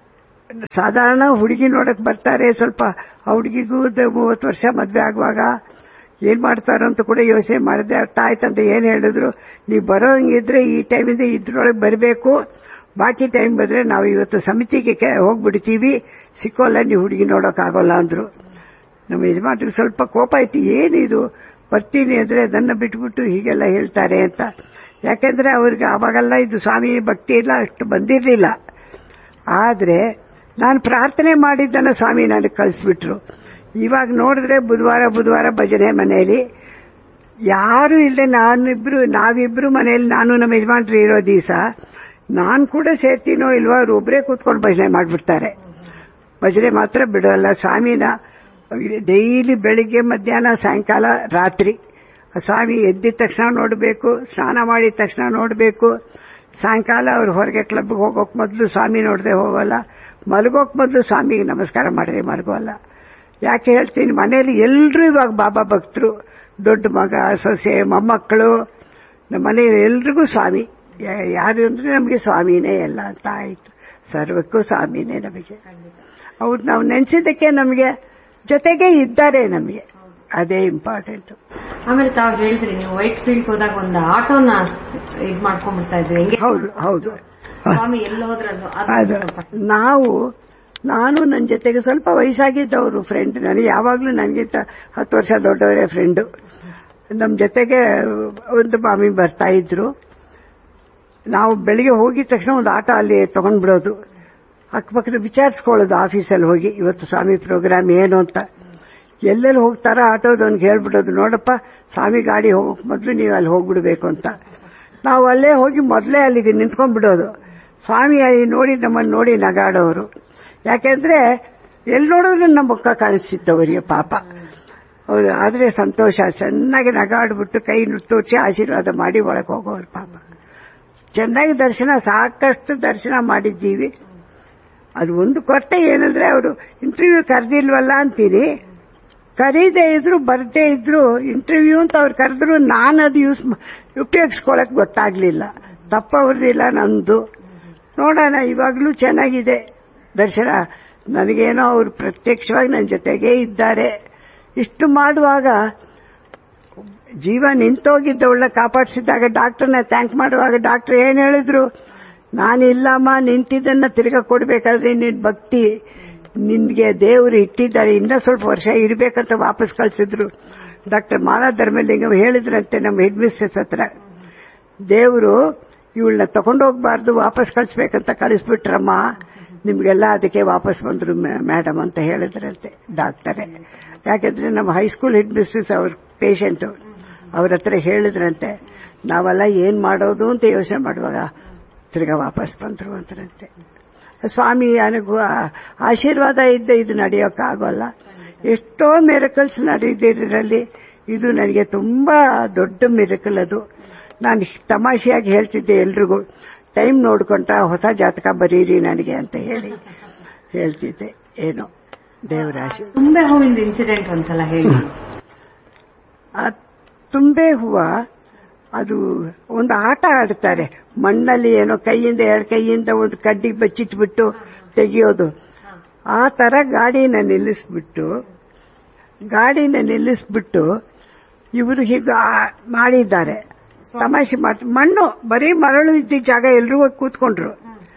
ಸಾಧಾರಣ ಹುಡುಗಿ ನೋಡಕ್ ಬರ್ತಾರೆ ಸ್ವಲ್ಪ ಆ ಹುಡುಗಿಗೂ ಮೂವತ್ತು ವರ್ಷ ಮದ್ವೆ ಆಗುವಾಗ ಏನ್ ಮಾಡ್ತಾರೋ ಅಂತ ಕೂಡ ಯೋಚನೆ ಮಾಡಿದೆ ಅರ್ಥ ಆಯ್ತಂತ ಏನ್ ಹೇಳಿದ್ರು ನೀವು ಬರೋಂಗಿದ್ರೆ ಈ ಟೈಮಿಂದ ಇದ್ರೊಳಗೆ ಬರಬೇಕು ಬಾಕಿ ಟೈಮ್ ಬಂದ್ರೆ ನಾವು ಇವತ್ತು ಸಮಿತಿಗೆ ಕೆ- ಹೋಗ್ಬಿಡ್ತೀವಿ ಸಿಕ್ಕೋಲ್ಲ ನೀವು ಹುಡುಗಿ ನೋಡೋಕ್ಕಾಗೋಲ್ಲ ಅಂದ್ರು ನಮ್ಮ ಯಜಮಾನ್ರಿಗೆ ಸ್ವಲ್ಪ ಕೋಪ ಆಯ್ತು ಏನಿದು ಬರ್ತೀನಿ ಅಂದ್ರೆ ನನ್ನ ಬಿಟ್ಬಿಟ್ಟು ಹೀಗೆಲ್ಲ ಹೇಳ್ತಾರೆ ಅಂತ ಯಾಕೆಂದ್ರೆ ಅವ್ರಿಗೆ ಅವಾಗೆಲ್ಲ ಇದು ಸ್ವಾಮಿ ಭಕ್ತಿ ಇಲ್ಲ ಅಷ್ಟು ಬಂದಿರಲಿಲ್ಲ ಆದ್ರೆ ನಾನು ಪ್ರಾರ್ಥನೆ ಮಾಡಿದ್ದನ್ನ ಸ್ವಾಮಿ ನನಗೆ ಕಳಿಸ್ಬಿಟ್ರು ಇವಾಗ ನೋಡಿದ್ರೆ ಬುಧವಾರ ಬುಧವಾರ ಭಜನೆ ಮನೆಯಲ್ಲಿ ಯಾರು ಇಲ್ಲದೆ ನಾನಿಬ್ರು ನಾವಿಬ್ರು ಮನೆಯಲ್ಲಿ ನಾನು ನಮ್ಮ ಯಜಮಾನ್ರು ಇರೋ ದಿವಸ ನಾನು ಕೂಡ ಸೇರ್ತೀನೋ ಇಲ್ವೋ ಅವ್ರು ಒಬ್ಬರೇ ಕೂತ್ಕೊಂಡು ಭಜನೆ ಮಾಡಿಬಿಡ್ತಾರೆ ಭಜನೆ ಮಾತ್ರ ಬಿಡೋಲ್ಲ ಸ್ವಾಮಿನ ಡೈಲಿ ಬೆಳಿಗ್ಗೆ ಮಧ್ಯಾಹ್ನ ಸಾಯಂಕಾಲ ರಾತ್ರಿ ಆ ಸ್ವಾಮಿ ಎದ್ದಿದ ತಕ್ಷಣ ನೋಡಬೇಕು ಸ್ನಾನ ಮಾಡಿದ ತಕ್ಷಣ ನೋಡಬೇಕು ಸಾಯಂಕಾಲ ಅವ್ರು ಹೊರಗೆ ಕ್ಲಬ್ಗೆ ಹೋಗೋಕ್ ಮೊದಲು ಸ್ವಾಮಿ ನೋಡದೆ ಹೋಗಲ್ಲ ಮಲಗೋಕ್ ಮೊದಲು ಸ್ವಾಮಿಗೆ ನಮಸ್ಕಾರ ಮಾಡ್ರಿ ಮಲಗೋಲ್ಲ ಯಾಕೆ ಹೇಳ್ತೀನಿ ಮನೆಯಲ್ಲಿ ಎಲ್ಲರೂ ಇವಾಗ ಬಾಬಾ ಭಕ್ತರು ದೊಡ್ಡ ಮಗ ಸೊಸೆ ಮೊಮ್ಮಕ್ಕಳು ನಮ್ಮ ಮನೆಯಲ್ಲಿ ಎಲ್ರಿಗೂ ಸ್ವಾಮಿ ಯಾ- ಯಾರು ಅಂದ್ರೆ ನಮಗೆ ಸ್ವಾಮಿನೇ ಎಲ್ಲ ಅಂತ ಆಯ್ತು ಸರ್ವಕ್ಕೂ ಸ್ವಾಮಿನೇ ನಮಗೆ ಅವ್ರು ನಾವು ನೆನೆಸಿದ್ದಕ್ಕೆ ನಮಗೆ ಜೊತೆಗೆ ಇದ್ದಾರೆ ನಮಗೆ ಅದೇ ಇಂಪಾರ್ಟೆಂಟ್ ಆಮೇಲೆ ತಾವು ಹೇಳಿದ್ರಿ ನೀವು ವೈಟ್ ಫೀಲ್ಡ್ ಹೋದಾಗ ಒಂದು ಆಟೋನ ಇದ್ ಮಾಡ್ಕೊಂಡ್ಬಿಡ್ತಾ ಇದ್ವಿ ಹೆಂಗೆ ಹೌದು ಹೌದು ಸ್ವಾಮಿ ಎಲ್ಲಿ ಹೋದ್ರಲ್ಲೋ ಅದು ಅದು ಸ್ವಲ್ಪ ನಾವು ನಾನು ನನ್ನ ಜೊತೆಗೆ ಸ್ವಲ್ಪ ವಯಸ್ಸಾಗಿದ್ದವರು ಫ್ರೆಂಡ್ ನನಗೆ ಯಾವಾಗಲೂ ನನಗಿಂತ ಹತ್ತು ವರ್ಷ ದೊಡ್ಡವರೇ ಫ್ರೆಂಡು ನಮ್ಮ ಜೊತೆಗೆ ಒಂದು ಮಾಮಿ ಬರ್ತಾ ಇದ್ರು ನಾವು ಬೆಳಿಗ್ಗೆ ಹೋಗಿದ ತಕ್ಷಣ ಒಂದು ಆಟೋ ಅಲ್ಲಿ ತಗೊಂಡ್ಬಿಡೋದು ಅಕ್ಕಪಕ್ಕದ ವಿಚಾರಿಸ್ಕೊಳ್ಳೋದು ಆಫೀಸಲ್ಲಿ ಹೋಗಿ ಇವತ್ತು ಸ್ವಾಮಿ ಪ್ರೋಗ್ರಾಮ್ ಏನು ಅಂತ ಎಲ್ಲೆಲ್ಲಿ ಹೋಗ್ತಾರ ಆಟೋದವನ್ಗೆ ಹೇಳ್ಬಿಡೋದು ನೋಡಪ್ಪ ಸ್ವಾಮಿ ಗಾಡಿ ಹೋಗೋಕ್ ಮೊದಲು ನೀವು ಅಲ್ಲಿ ಹೋಗ್ಬಿಡ್ಬೇಕು ಅಂತ ನಾವು ಅಲ್ಲೇ ಹೋಗಿ ಮೊದಲೇ ಅಲ್ಲಿಗೆ ನಿಂತ್ಕೊಂಡ್ಬಿಡೋದು ಸ್ವಾಮಿ ಅಲ್ಲಿ ನೋಡಿ ನಮ್ಮನ್ನು ನೋಡಿ ನಗಾಡೋರು ಯಾಕೆಂದ್ರೆ ಎಲ್ಲಿ ನೋಡಿದ್ರು ನಮ್ಮ ಮುಖ ಕಾಣಿಸ್ತಿತ್ತು ಅವರಿಗೆ ಪಾಪ ಅವರು ಆದ್ರೆ ಸಂತೋಷ ಚೆನ್ನಾಗಿ ನಗಾಡ್ಬಿಟ್ಟು ಕೈ ತೋರಿಸಿ ಆಶೀರ್ವಾದ ಮಾಡಿ ಒಳಗೆ ಹೋಗೋರು ಪಾಪ ಚೆನ್ನಾಗಿ ದರ್ಶನ ಸಾಕಷ್ಟು ದರ್ಶನ ಮಾಡಿದ್ದೀವಿ ಅದು ಒಂದು ಕೊರತೆ ಏನಂದ್ರೆ ಅವರು ಇಂಟರ್ವ್ಯೂ ಕರೆದಿಲ್ವಲ್ಲ ಅಂತೀನಿ ಕರೀದೇ ಇದ್ರು ಬರ್ದೇ ಇದ್ರು ಇಂಟರ್ವ್ಯೂ ಅಂತ ಅವ್ರು ಕರೆದ್ರು ನಾನು ಅದು ಯೂಸ್ ಉಪಯೋಗಿಸ್ಕೊಳಕ್ ಗೊತ್ತಾಗ್ಲಿಲ್ಲ ತಪ್ಪವ್ರದಿಲ್ಲ ನಂದು ನೋಡೋಣ ಇವಾಗಲೂ ಚೆನ್ನಾಗಿದೆ ದರ್ಶನ ನನಗೇನೋ ಅವರು ಪ್ರತ್ಯಕ್ಷವಾಗಿ ನನ್ನ ಜೊತೆಗೇ ಇದ್ದಾರೆ ಇಷ್ಟು ಮಾಡುವಾಗ ಜೀವ ನಿಂತೋಗಿದ್ದವಳ ಕಾಪಾಡಿಸಿದಾಗ ಡಾಕ್ಟರ್ನ ಥ್ಯಾಂಕ್ ಮಾಡುವಾಗ ಡಾಕ್ಟರ್ ಏನ್ ಹೇಳಿದ್ರು ನಾನಿಲ್ಲಮ್ಮ ನಿಂತಿದ್ದನ್ನ ತಿರ್ಗಾ ಕೊಡ್ಬೇಕಾದ್ರೆ ನಿನ್ ಭಕ್ತಿ ನಿನ್ಗೆ ದೇವರು ಇಟ್ಟಿದ್ದಾರೆ ಇನ್ನ ಸ್ವಲ್ಪ ವರ್ಷ ಇರ್ಬೇಕಂತ ವಾಪಸ್ ಕಳ್ಸಿದ್ರು ಡಾಕ್ಟರ್ ಮಾಲಾ ಧರ್ಮಲಿಂಗಂ ಹೇಳಿದ್ರಂತೆ ನಮ್ಮ ಹೆಡ್ ಮಿಸ್ಟ್ರೆಸ್ ಹತ್ರ ದೇವರು ಇವಳನ್ನ ತಗೊಂಡೋಗ್ಬಾರ್ದು ವಾಪಸ್ ಕಳಿಸ್ಬೇಕಂತ ಕಳಿಸ್ಬಿಟ್ರಮ್ಮ ನಿಮ್ಗೆಲ್ಲ ಅದಕ್ಕೆ ವಾಪಸ್ ಬಂದ್ರು ಮೇಡಮ್ ಅಂತ ಹೇಳಿದ್ರಂತೆ ಡಾಕ್ಟರೇ ಯಾಕಂದ್ರೆ ನಮ್ಮ ಹೈಸ್ಕೂಲ್ ಹೆಡ್ ಮಿಸ್ಟ್ರೆಸ್ ಅವ್ರ ಪೇಷಂಟ್ ಅವ್ರ ಹತ್ರ ಹೇಳಿದ್ರಂತೆ ನಾವೆಲ್ಲ ಏನ್ ಮಾಡೋದು ಅಂತ ಯೋಚನೆ ಮಾಡುವಾಗ ತಿರ್ಗಾ ವಾಪಸ್ ಬಂದ್ರು ಅಂತರಂತೆ ಸ್ವಾಮಿ ನನಗೂ ಆ- ಆಶೀರ್ವಾದ ಇದ್ದ ಇದು ನಡೆಯೋಕ್ಕಾಗೋಲ್ಲ ಎಷ್ಟೋ ಮಿರಕಲ್ಸ್ ನಡೆದಿದ್ರಲ್ಲಿ ಇದು ನನಗೆ ತುಂಬಾ ದೊಡ್ಡ ಮಿರಕಲ್ ಅದು ನಾನು ತಮಾಷೆಯಾಗಿ ಹೇಳ್ತಿದ್ದೆ ಎಲ್ರಿಗೂ ಟೈಮ್ ನೋಡ್ಕೊಂಡ್ರ ಹೊಸ ಜಾತಕ ಬರೀರಿ ನನಗೆ ಅಂತ ಹೇಳಿ ಹೇಳ್ತಿದ್ದೆ ಏನೋ ದೇವರ ಆಶೀರ್ವಾದ ತುಂಬೆ ಹೂವಿಂದ ಇನ್ಸಿಡೆಂಟ್ ಒಂದ್ಸಲ ಹೇಳಿ ಆ ತುಂಬೆ ಹೂವ ಅದು ಒಂದು ಆಟ ಆಡ್ತಾರೆ ಮಣ್ಣಲ್ಲಿ ಏನೋ ಕೈಯಿಂದ ಎರಡು ಕೈಯಿಂದ ಒಂದು ಕಡ್ಡಿ ಬಚ್ಚಿಟ್ಬಿಟ್ಟು ತೆಗೆಯೋದು ಆ ತರ ಗಾಡಿನ ನಿಲ್ಲಿಸ್ಬಿಟ್ಟು ಗಾಡಿನ ನಿಲ್ಲಿಸ್ಬಿಟ್ಟು ಇವರು ಹೀಗೆ ಆ- ಮಾಡಿದ್ದಾರೆ ತಮಾಷೆ ಮಾಡಿ ಮಣ್ಣು ಬರೀ ಮರಳು ಇದ್ದ ಜಾಗ ಎಲ್ರಿಗೂ ಹೋಗಿ ಕೂತ್ಕೊಂಡ್ರು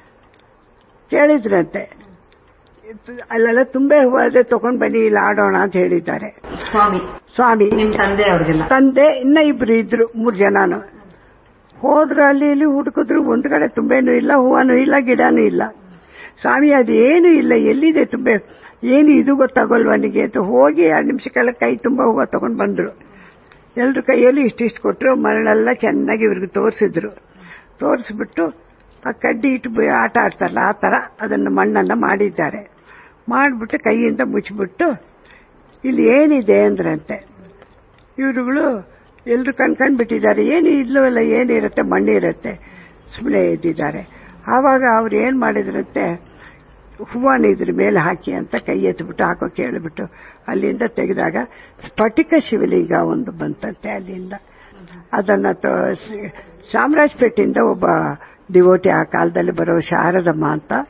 ಕೇಳಿದ್ರಂತೆ ಅಲ್ಲೆಲ್ಲ ತುಂಬೆ ಹೂವು ಅದೇ ತಗೊಂಡ್ ಬನ್ನಿ ಇಲ್ಲಿ ಆಡೋಣ ಅಂತ ಹೇಳಿದ್ದಾರೆ ಸ್ವಾಮಿ ಸ್ವಾಮಿ ನಿಮ್ ತಂದೆ ಅವ್ರಿಗೆಲ್ಲ ತಂದೆ ಇನ್ನ ಇಬ್ರು ಇದ್ರು ಮೂರ್ ಜನನು ಹೋದ್ರು ಅಲ್ಲಿ ಇಲ್ಲಿ ಹುಡುಕಿದ್ರು ಒಂದ್ ಕಡೆ ತುಂಬೇನು ಇಲ್ಲ ಹೂವನೂ ಇಲ್ಲ ಗಿಡನೂ ಇಲ್ಲ ಸ್ವಾಮಿ ಅದೇನು ಇಲ್ಲ ಎಲ್ಲಿದೆ ತುಂಬೆ ಏನು ಇದು ಗೊತ್ತಾಗೋಲ್ವ ನನಗೆ ಅಂತ ಹೋಗಿ ಎರಡು ನಿಮಿಷಕ್ಕೆಲ್ಲ ಕೈ ತುಂಬ ಹೂವು ತಗೊಂಡ್ ಬಂದ್ರು ಎಲ್ರ ಕೈಯಲ್ಲಿ ಇಷ್ಟಿಷ್ಟು ಕೊಟ್ಟರು ಮರಳೆಲ್ಲ ಚೆನ್ನಾಗಿ ಇವ್ರಿಗೆ ತೋರಿಸಿದ್ರು ತೋರಿಸ್ಬಿಟ್ಟು ಆ ಕಡ್ಡಿ ಇಟ್ಟು ಬ- ಆಟ ಆಡ್ತಾರಲ್ಲ ಆ ತರ ಅದನ್ನ ಮಣ್ಣನ್ನ ಮಾಡಿದ್ದಾರೆ ಮಾಡಿಬಿಟ್ಟು ಕೈಯಿಂದ ಮುಚ್ಚಿಬಿಟ್ಟು ಇಲ್ಲಿ ಏನಿದೆ ಅಂದ್ರಂತೆ ಇವರುಗಳು ಎಲ್ರು ಕಣ್ಕೊಂಡ್ ಬಿಟ್ಟಿದ್ದಾರೆ ಏನು ಇಲ್ಲವಲ್ಲ ಏನಿರುತ್ತೆ ಮಣ್ಣಿರುತ್ತೆ ಸುಮ್ಮನೆ ಇದ್ದಿದ್ದಾರೆ ಆವಾಗ ಅವ್ರು ಏನ್ ಮಾಡಿದ್ರಂತೆ ಹೂವನ್ನ ಇದ್ರ ಮೇಲೆ ಹಾಕಿ ಅಂತ ಕೈ ಎತ್ಬಿಟ್ಟು ಹಾಕೋ ಕೇಳಿಬಿಟ್ಟು ಅಲ್ಲಿಂದ ತೆಗೆದಾಗ ಸ್ಫಟಿಕ ಶಿವಲಿಂಗ ಒಂದು ಬಂತಂತೆ ಅಲ್ಲಿಂದ ಅದನ್ನ ತ- ಸ- ಚಾಮರಾಜಪೇಟೆಯಿಂದ ಒಬ್ಬ ಡಿವೋಟಿ ಆ ಕಾಲದಲ್ಲಿ ಬರೋ ಶಾರದಮ್ಮ ಅಂತ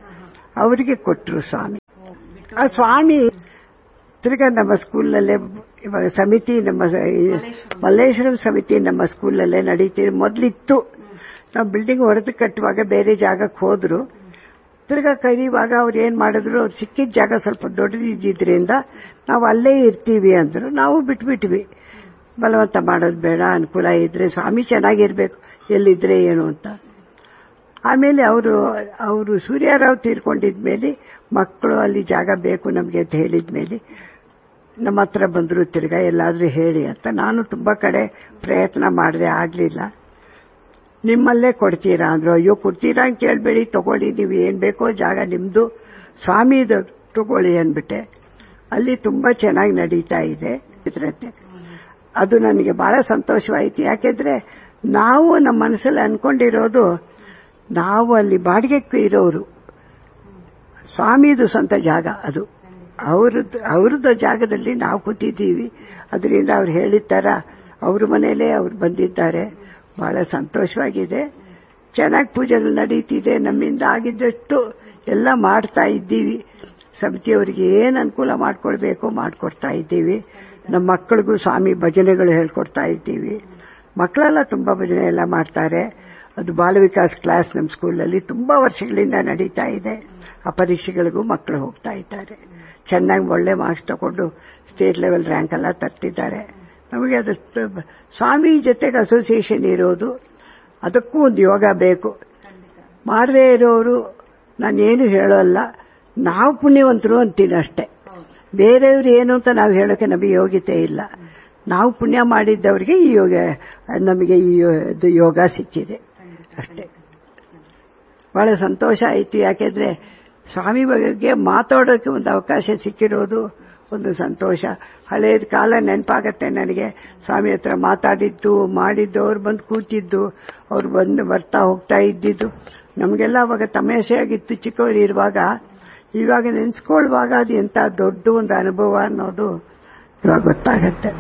ಅವರಿಗೆ ಕೊಟ್ಟರು ಸ್ವಾಮಿ ಆ ಸ್ವಾಮಿ ತಿರ್ಗಾ ನಮ್ಮ ಸ್ಕೂಲಲ್ಲೇ ಇವಾಗ ಸಮಿತಿ ನಮ್ಮ ಸ- ಈ ಮಲ್ಲೇಶ್ವರಂ ಸಮಿತಿ ನಮ್ಮ ಸ್ಕೂಲಲ್ಲೇ ನಡೀತಿದೆ ಮೊದಲಿತ್ತು ನಾವು ಬಿಲ್ಡಿಂಗ್ ಹೊಡೆದು ಕಟ್ಟುವಾಗ ಬೇರೆ ಜಾಗಕ್ಕೆ ಹೋದ್ರು ತಿರ್ಗಾ ಕರೀವಾಗ ಅವ್ರು ಏನ್ ಮಾಡಿದ್ರು ಅವ್ರು ಸಿಕ್ಕಿದ ಜಾಗ ಸ್ವಲ್ಪ ದೊಡ್ಡದಿದ್ದಿದ್ರಿಂದ ನಾವು ಅಲ್ಲೇ ಇರ್ತೀವಿ ಅಂದ್ರು ನಾವು ಬಿಟ್ಬಿಟ್ವಿ ಬಲವಂತ ಮಾಡೋದು ಬೇಡ ಅನುಕೂಲ ಇದ್ರೆ ಸ್ವಾಮಿ ಚೆನ್ನಾಗಿರ್ಬೇಕು ಎಲ್ಲಿದ್ರೆ ಏನು ಅಂತ ಆಮೇಲೆ ಅವರು ಅವರು ಸೂರ್ಯರಾವ್ ತೀರ್ಕೊಂಡಿದ್ಮೇಲೆ ಮಕ್ಕಳು ಅಲ್ಲಿ ಜಾಗ ಬೇಕು ನಮಗೆ ಅಂತ ಹೇಳಿದ್ಮೇಲೆ ನಮ್ಮ ಹತ್ರ ಬಂದ್ರು ತಿರ್ಗಾ ಎಲ್ಲಾದ್ರೂ ಹೇಳಿ ಅಂತ ನಾನು ತುಂಬಾ ಕಡೆ ಪ್ರಯತ್ನ ಮಾಡಿದೆ ಆಗ್ಲಿಲ್ಲ ನಿಮ್ಮಲ್ಲೇ ಕೊಡ್ತೀರಾ ಅಂದ್ರು ಅಯ್ಯೋ ಕೊಡ್ತೀರಾ ಅಂತ ಕೇಳ್ಬೇಡಿ ತಗೊಳ್ಳಿ ನೀವು ಏನ್ ಬೇಕೋ ಜಾಗ ನಿಮ್ದು ಸ್ವಾಮಿದು ತಗೊಳ್ಳಿ ಅಂದ್ಬಿಟ್ಟೆ ಅಲ್ಲಿ ತುಂಬಾ ಚೆನ್ನಾಗಿ ನಡೀತಾ ಇದೆ ಇದ್ರಂತೆ ಅದು ನನಗೆ ಬಹಳ ಸಂತೋಷವಾಯಿತು ಯಾಕೆಂದ್ರೆ ನಾವು ನಮ್ಮ ಮನಸ್ಸಲ್ಲಿ ಅನ್ಕೊಂಡಿರೋದು ನಾವು ಅಲ್ಲಿ ಬಾಡಿಗೆಕ್ಕೆ ಇರೋರು ಸ್ವಾಮಿದು ಸ್ವಂತ ಜಾಗ ಅದು ಅವ್ರದ್ದು ಅವ್ರದ್ದು ಜಾಗದಲ್ಲಿ ನಾವು ಕೂತಿದ್ದೀವಿ ಅದರಿಂದ ಅವ್ರು ಹೇಳಿದ ತರ ಅವ್ರ ಮನೇಲೆ ಅವ್ರು ಬಂದಿದ್ದಾರೆ ಬಹಳ ಸಂತೋಷವಾಗಿದೆ ಚೆನ್ನಾಗಿ ಪೂಜೆಗಳು ನಡೀತಿದೆ ನಮ್ಮಿಂದ ಆಗಿದ್ದಷ್ಟು ಎಲ್ಲ ಮಾಡ್ತಾ ಇದ್ದೀವಿ ಸಮಿತಿಯವರಿಗೆ ಏನ್ ಅನುಕೂಲ ಮಾಡ್ಕೊಳ್ಬೇಕು ಮಾಡ್ಕೊಡ್ತಾ ಇದ್ದೀವಿ ನಮ್ಮ ಮಕ್ಕಳಿಗೂ ಸ್ವಾಮಿ ಭಜನೆಗಳು ಹೇಳ್ಕೊಡ್ತಾ ಇದ್ದೀವಿ ಮಕ್ಕಳೆಲ್ಲ ತುಂಬಾ ಭಜನೆ ಎಲ್ಲ ಮಾಡ್ತಾರೆ ಅದು ಬಾಲ ವಿಕಾಸ್ ಕ್ಲಾಸ್ ನಮ್ಮ ಸ್ಕೂಲಲ್ಲಿ ತುಂಬಾ ವರ್ಷಗಳಿಂದ ನಡೀತಾ ಇದೆ ಆ ಪರೀಕ್ಷೆಗಳಿಗೂ ಮಕ್ಕಳು ಹೋಗ್ತಾ ಇದ್ದಾರೆ ಚೆನ್ನಾಗಿ ಒಳ್ಳೆ ಮಾರ್ಕ್ಸ್ ತಗೊಂಡು ಸ್ಟೇಟ್ ಲೆವೆಲ್ ರ್ಯಾಂಕ್ ಎಲ್ಲ ತರ್ತಿದ್ದಾರೆ ನಮಗೆ ಅದು ತ- ಸ್ವಾಮಿ ಜೊತೆಗೆ ಅಸೋಸಿಯೇಷನ್ ಇರೋದು ಅದಕ್ಕೂ ಒಂದು ಯೋಗ ಬೇಕು ಮಾಡದೇ ಇರೋರು ನಾನೇನು ಹೇಳೋಲ್ಲ ನಾವು ಪುಣ್ಯವಂತರು ಅಂತೀನಿ ಅಷ್ಟೇ ಬೇರೆಯವರು ಏನು ಅಂತ ನಾವು ಹೇಳೋಕೆ ನಮಗೆ ಯೋಗ್ಯತೆ ಇಲ್ಲ ನಾವು ಪುಣ್ಯ ಮಾಡಿದ್ದವರಿಗೆ ಈ ಯೋಗ ನಮಗೆ ಈ ಯೋ- ಇದು ಯೋಗ ಸಿಕ್ಕಿದೆ ಅಷ್ಟೇ ಬಹಳ ಸಂತೋಷ ಆಯಿತು ಯಾಕೆಂದ್ರೆ ಸ್ವಾಮಿ ಬಗ್ಗೆ ಮಾತಾಡೋಕೆ ಒಂದು ಅವಕಾಶ ಸಿಕ್ಕಿರೋದು ಒಂದು ಸಂತೋಷ ಹಳೇದ ಕಾಲ ನೆನಪಾಗತ್ತೆ ನನಗೆ ಸ್ವಾಮಿ ಹತ್ರ ಮಾತಾಡಿದ್ದು ಮಾಡಿದ್ದು ಅವ್ರು ಬಂದು ಕೂತಿದ್ದು ಅವ್ರು ಬಂದು ಬರ್ತಾ ಹೋಗ್ತಾ ಇದ್ದಿದ್ದು ನಮಗೆಲ್ಲ ಅವಾಗ ತಮಾಷೆಯಾಗಿತ್ತು ಚಿಕ್ಕವರು ಇರುವಾಗ ಇವಾಗ ನೆನೆಸ್ಕೊಳ್ಳುವಾಗ ಅದು ಎಂತ ದೊಡ್ಡ ಒಂದು ಅನುಭವ ಅನ್ನೋದು ಇವಾಗ ಗೊತ್ತಾಗತ್ತೆ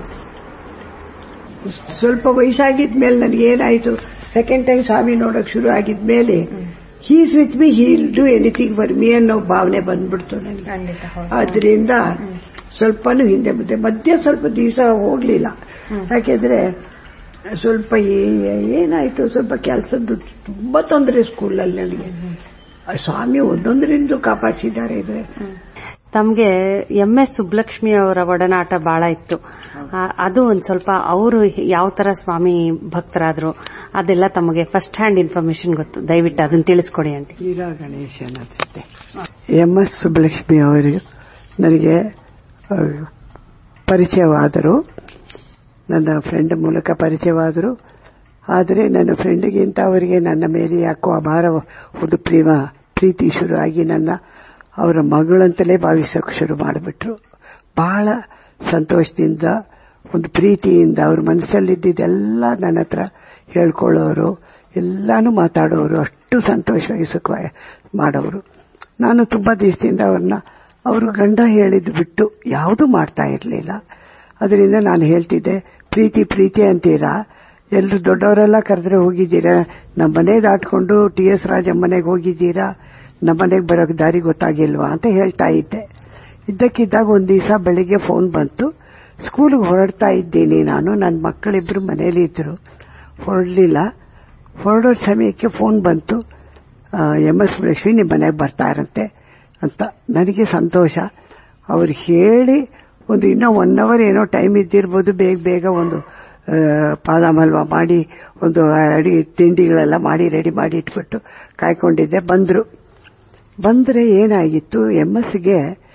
ಸ್ವಲ್ಪ ವಯಸ್ಸಾಗಿದ್ಮೇಲೆ ನನಗೆ ಏನಾಯ್ತು ಸೆಕೆಂಡ್ ಟೈಮ್ ಸ್ವಾಮಿ ನೋಡಕ್ ಶುರು ಆಗಿದ್ಮೇಲೆ he's with me heal do anything for me ಅನ್ನೋ ಭಾವನೆ ಬಂದ್ಬಿಡ್ತು ನನಗೆ ಖಂಡಿತ ಹೌದು. ಆದ್ರಿಂದ ಸ್ವಲ್ಪನೂ ಹಿಂದೆ ಮುಂದೆ ಮಧ್ಯೆ ಸ್ವಲ್ಪ ದಿವಸ ಹೋಗ್ಲಿಲ್ಲ ಯಾಕೆಂದ್ರೆ ಸ್ವಲ್ಪ ಏ- ಏನಾಯ್ತು ಸ್ವಲ್ಪ ಕೆಲಸದ್ದು ತುಂಬಾ ತೊಂದರೆ ಸ್ಕೂಲಲ್ಲಿ ನನಗೆ ಆ ಸ್ವಾಮಿ ಒಂದೊಂದರಿಂದ ಕಾಪಾಡಿಸಿದ್ದಾರೆ ಇದ್ರೆ ತಮ್ಗೆ ಎಂ ಎಸ್ ಸುಬ್ಲಕ್ಷ್ಮಿ ಅವರ ಒಡನಾಟ ಬಹಳ ಇತ್ತು ಆ, ಅದು ಒಂದ್ ಸ್ವಲ್ಪ ಅವರು ಯಾವ ತರ ಸ್ವಾಮಿ ಭಕ್ತರಾದ್ರು ಅದೆಲ್ಲ ತಮಗೆ ಫಸ್ಟ್ ಹ್ಯಾಂಡ್ ಇನ್ಫಾರ್ಮೇಶನ್ ಗೊತ್ತು ದಯವಿಟ್ಟು ಅದನ್ನ ತಿಳಿಸ್ಕೊಡಿ ಆಂಟಿ ಹೀರಾ ಗಣೇಶನ್ ಅನ್ಸುತ್ತೆ ಎಂ ಎಸ್ ಸುಬ್ಬಲಕ್ಷ್ಮಿ ಅವರು ನನಗೆ ಆ, ಪರಿಚಯವಾದರು ನನ್ನ ಫ್ರೆಂಡ್ ಮೂಲಕ ಪರಿಚಯವಾದರು ಆದರೆ ನನ್ನ ಫ್ರೆಂಡ್ಗಿಂತ ಅವರಿಗೆ ನನ್ನ ಮೇಲೆ ಯಾಕೋ ಅಪಾರ ಒಂದು ಪ್ರೇಮ ಪ್ರೀತಿ ಶುರುವಾಗಿ ನನ್ನ ಅವರ ಮಗಳಂತಲೇ ಭಾವಿಸೋಕೆ ಶುರು ಮಾಡಿಬಿಟ್ರು ಬಹಳ ಸಂತೋಷದಿಂದ ಒಂದು ಪ್ರೀತಿಯಿಂದ ಅವ್ರ ಮನಸ್ಸಲ್ಲಿದ್ದೆಲ್ಲ ನನ್ನ ಹತ್ರ ಹೇಳ್ಕೊಳ್ಳೋರು ಎಲ್ಲಾನು ಮಾತಾಡೋರು ಅಷ್ಟು ಸಂತೋಷವಾಗಿ ಸುಖವಾಗಿ ಮಾಡೋರು ನಾನು ತುಂಬಾ ದಿವಸದಿಂದ ಅವ್ರನ್ನ ಅವರು ಗಂಡ ಹೇಳಿದ್ ಬಿಟ್ಟು ಯಾವುದೂ ಮಾಡ್ತಾ ಇರಲಿಲ್ಲ ಅದರಿಂದ ನಾನು ಹೇಳ್ತಿದ್ದೆ ಪ್ರೀತಿ ಪ್ರೀತಿ ಅಂತೀರಾ ಎಲ್ರು ದೊಡ್ಡವರೆಲ್ಲ ಕರೆದ್ರೆ ಹೋಗಿದ್ದೀರಾ ನಮ್ಮ ಮನೆ ದಾಟ್ಕೊಂಡು ಟಿ ಎಸ್ ರಾಜ ಮನೆಗೆ ಹೋಗಿದ್ದೀರಾ ನಮ್ಮ ಮನೆಗೆ ಬರೋಕ್ ದಾರಿ ಗೊತ್ತಾಗಿಲ್ವಾ ಅಂತ ಹೇಳ್ತಾ ಇದ್ದೆ ಇದ್ದಕ್ಕಿದ್ದಾಗ ಒಂದ್ ದಿವಸ ಬೆಳಿಗ್ಗೆ ಫೋನ್ ಬಂತು ಸ್ಕೂಲ್ಗೆ ಹೊರಡ್ತಾ ಇದ್ದೀನಿ ನಾನು ನನ್ನ ಮಕ್ಕಳಿಬ್ರು ಮನೇಲಿ ಇದ್ರು ಹೊರಡ್ಲಿಲ್ಲ ಹೊರಡೋ ಸಮಯಕ್ಕೆ ಫೋನ್ ಬಂತು ಎಂ ಎಸ್ ಲಕ್ಷ್ಮಿ ನಿಮ್ಮ ಮನೆಗೆ ಬರ್ತಾ ಇರಂತೆ ಅಂತ ನನಗೆ ಸಂತೋಷ ಅವ್ರು ಹೇಳಿ ಒಂದು ಇನ್ನೂ ಒನ್ ಅವರ್ ಏನೋ ಟೈಮ್ ಇದ್ದಿರ್ಬೋದು ಬೇಗ ಬೇಗ ಒಂದು ಆ, ಬಾದಾಮ್ ಹಲ್ವಾ ಮಾಡಿ ಒಂದು ಅಡಿಗೆ ತಿಂಡಿಗಳೆಲ್ಲ ಮಾಡಿ ರೆಡಿ ಮಾಡಿ ಇಟ್ಬಿಟ್ಟು ಕಾಯ್ಕೊಂಡಿದ್ದೆ ಬಂದ್ರು ಬಂದ್ರೆ ಏನಾಗಿತ್ತು ಎಂ ಎಸ್ಗೆ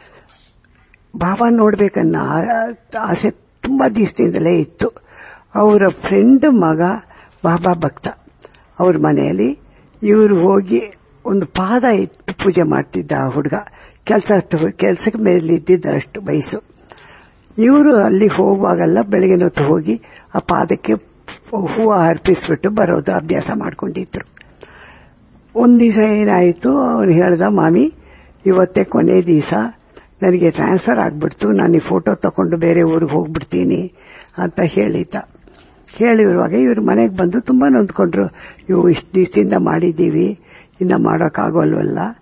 ಬಾಬಾ ನೋಡ್ಬೇಕನ್ನ ಆ- ಆಸೆ ತುಂಬಾ ದಿವಸದಿಂದಲೇ ಇತ್ತು ಅವರ ಫ್ರೆಂಡ್ ಮಗ ಬಾಬಾ ಭಕ್ತ ಅವ್ರ ಮನೆಯಲ್ಲಿ ಇವರು ಹೋಗಿ ಒಂದು ಪಾದ ಇಟ್ಟು ಪೂಜೆ ಮಾಡ್ತಿದ್ದ ಆ ಹುಡುಗ ಕೆಲಸ ಕೆಲಸಕ್ಕೆ ಮೇಲೆ ಇದ್ದಿದ್ದ ಅಷ್ಟು ವಯಸ್ಸು ಇವರು ಅಲ್ಲಿ ಹೋಗುವಾಗೆಲ್ಲ ಬೆಳಗಿನ ಹೊತ್ತು ಹೋಗಿ ಆ ಪಾದಕ್ಕೆ ಹೂವು ಅರ್ಪಿಸ್ಬಿಟ್ಟು ಬರೋದು ಅಭ್ಯಾಸ ಮಾಡ್ಕೊಂಡಿದ್ರು ಒಂದ್ ದಿವಸ ಏನಾಯಿತು ಅವನು ಹೇಳ್ದ ಮಾಮಿ ಇವತ್ತೇ ಕೊನೆ ದಿವಸ ನನಗೆ ಟ್ರಾನ್ಸ್ಫರ್ ಆಗ್ಬಿಡ್ತು ನಾನು ಈ ಫೋಟೋ ತಕೊಂಡು ಬೇರೆ ಊರಿಗೆ ಹೋಗ್ಬಿಡ್ತೀನಿ ಅಂತ ಹೇಳಿದ್ದ ಹೇಳಿರುವಾಗ ಇವ್ರ ಮನೆಗೆ ಬಂದು ತುಂಬಾ ನೊಂದ್ಕೊಂಡ್ರು ಇವು ಇಷ್ಟು ದಿವಸದಿಂದ ಮಾಡಿದ್ದೀವಿ ಇನ್ನ ಮಾಡೋಕ್ಕಾಗೋಲ್ವಲ್ಲ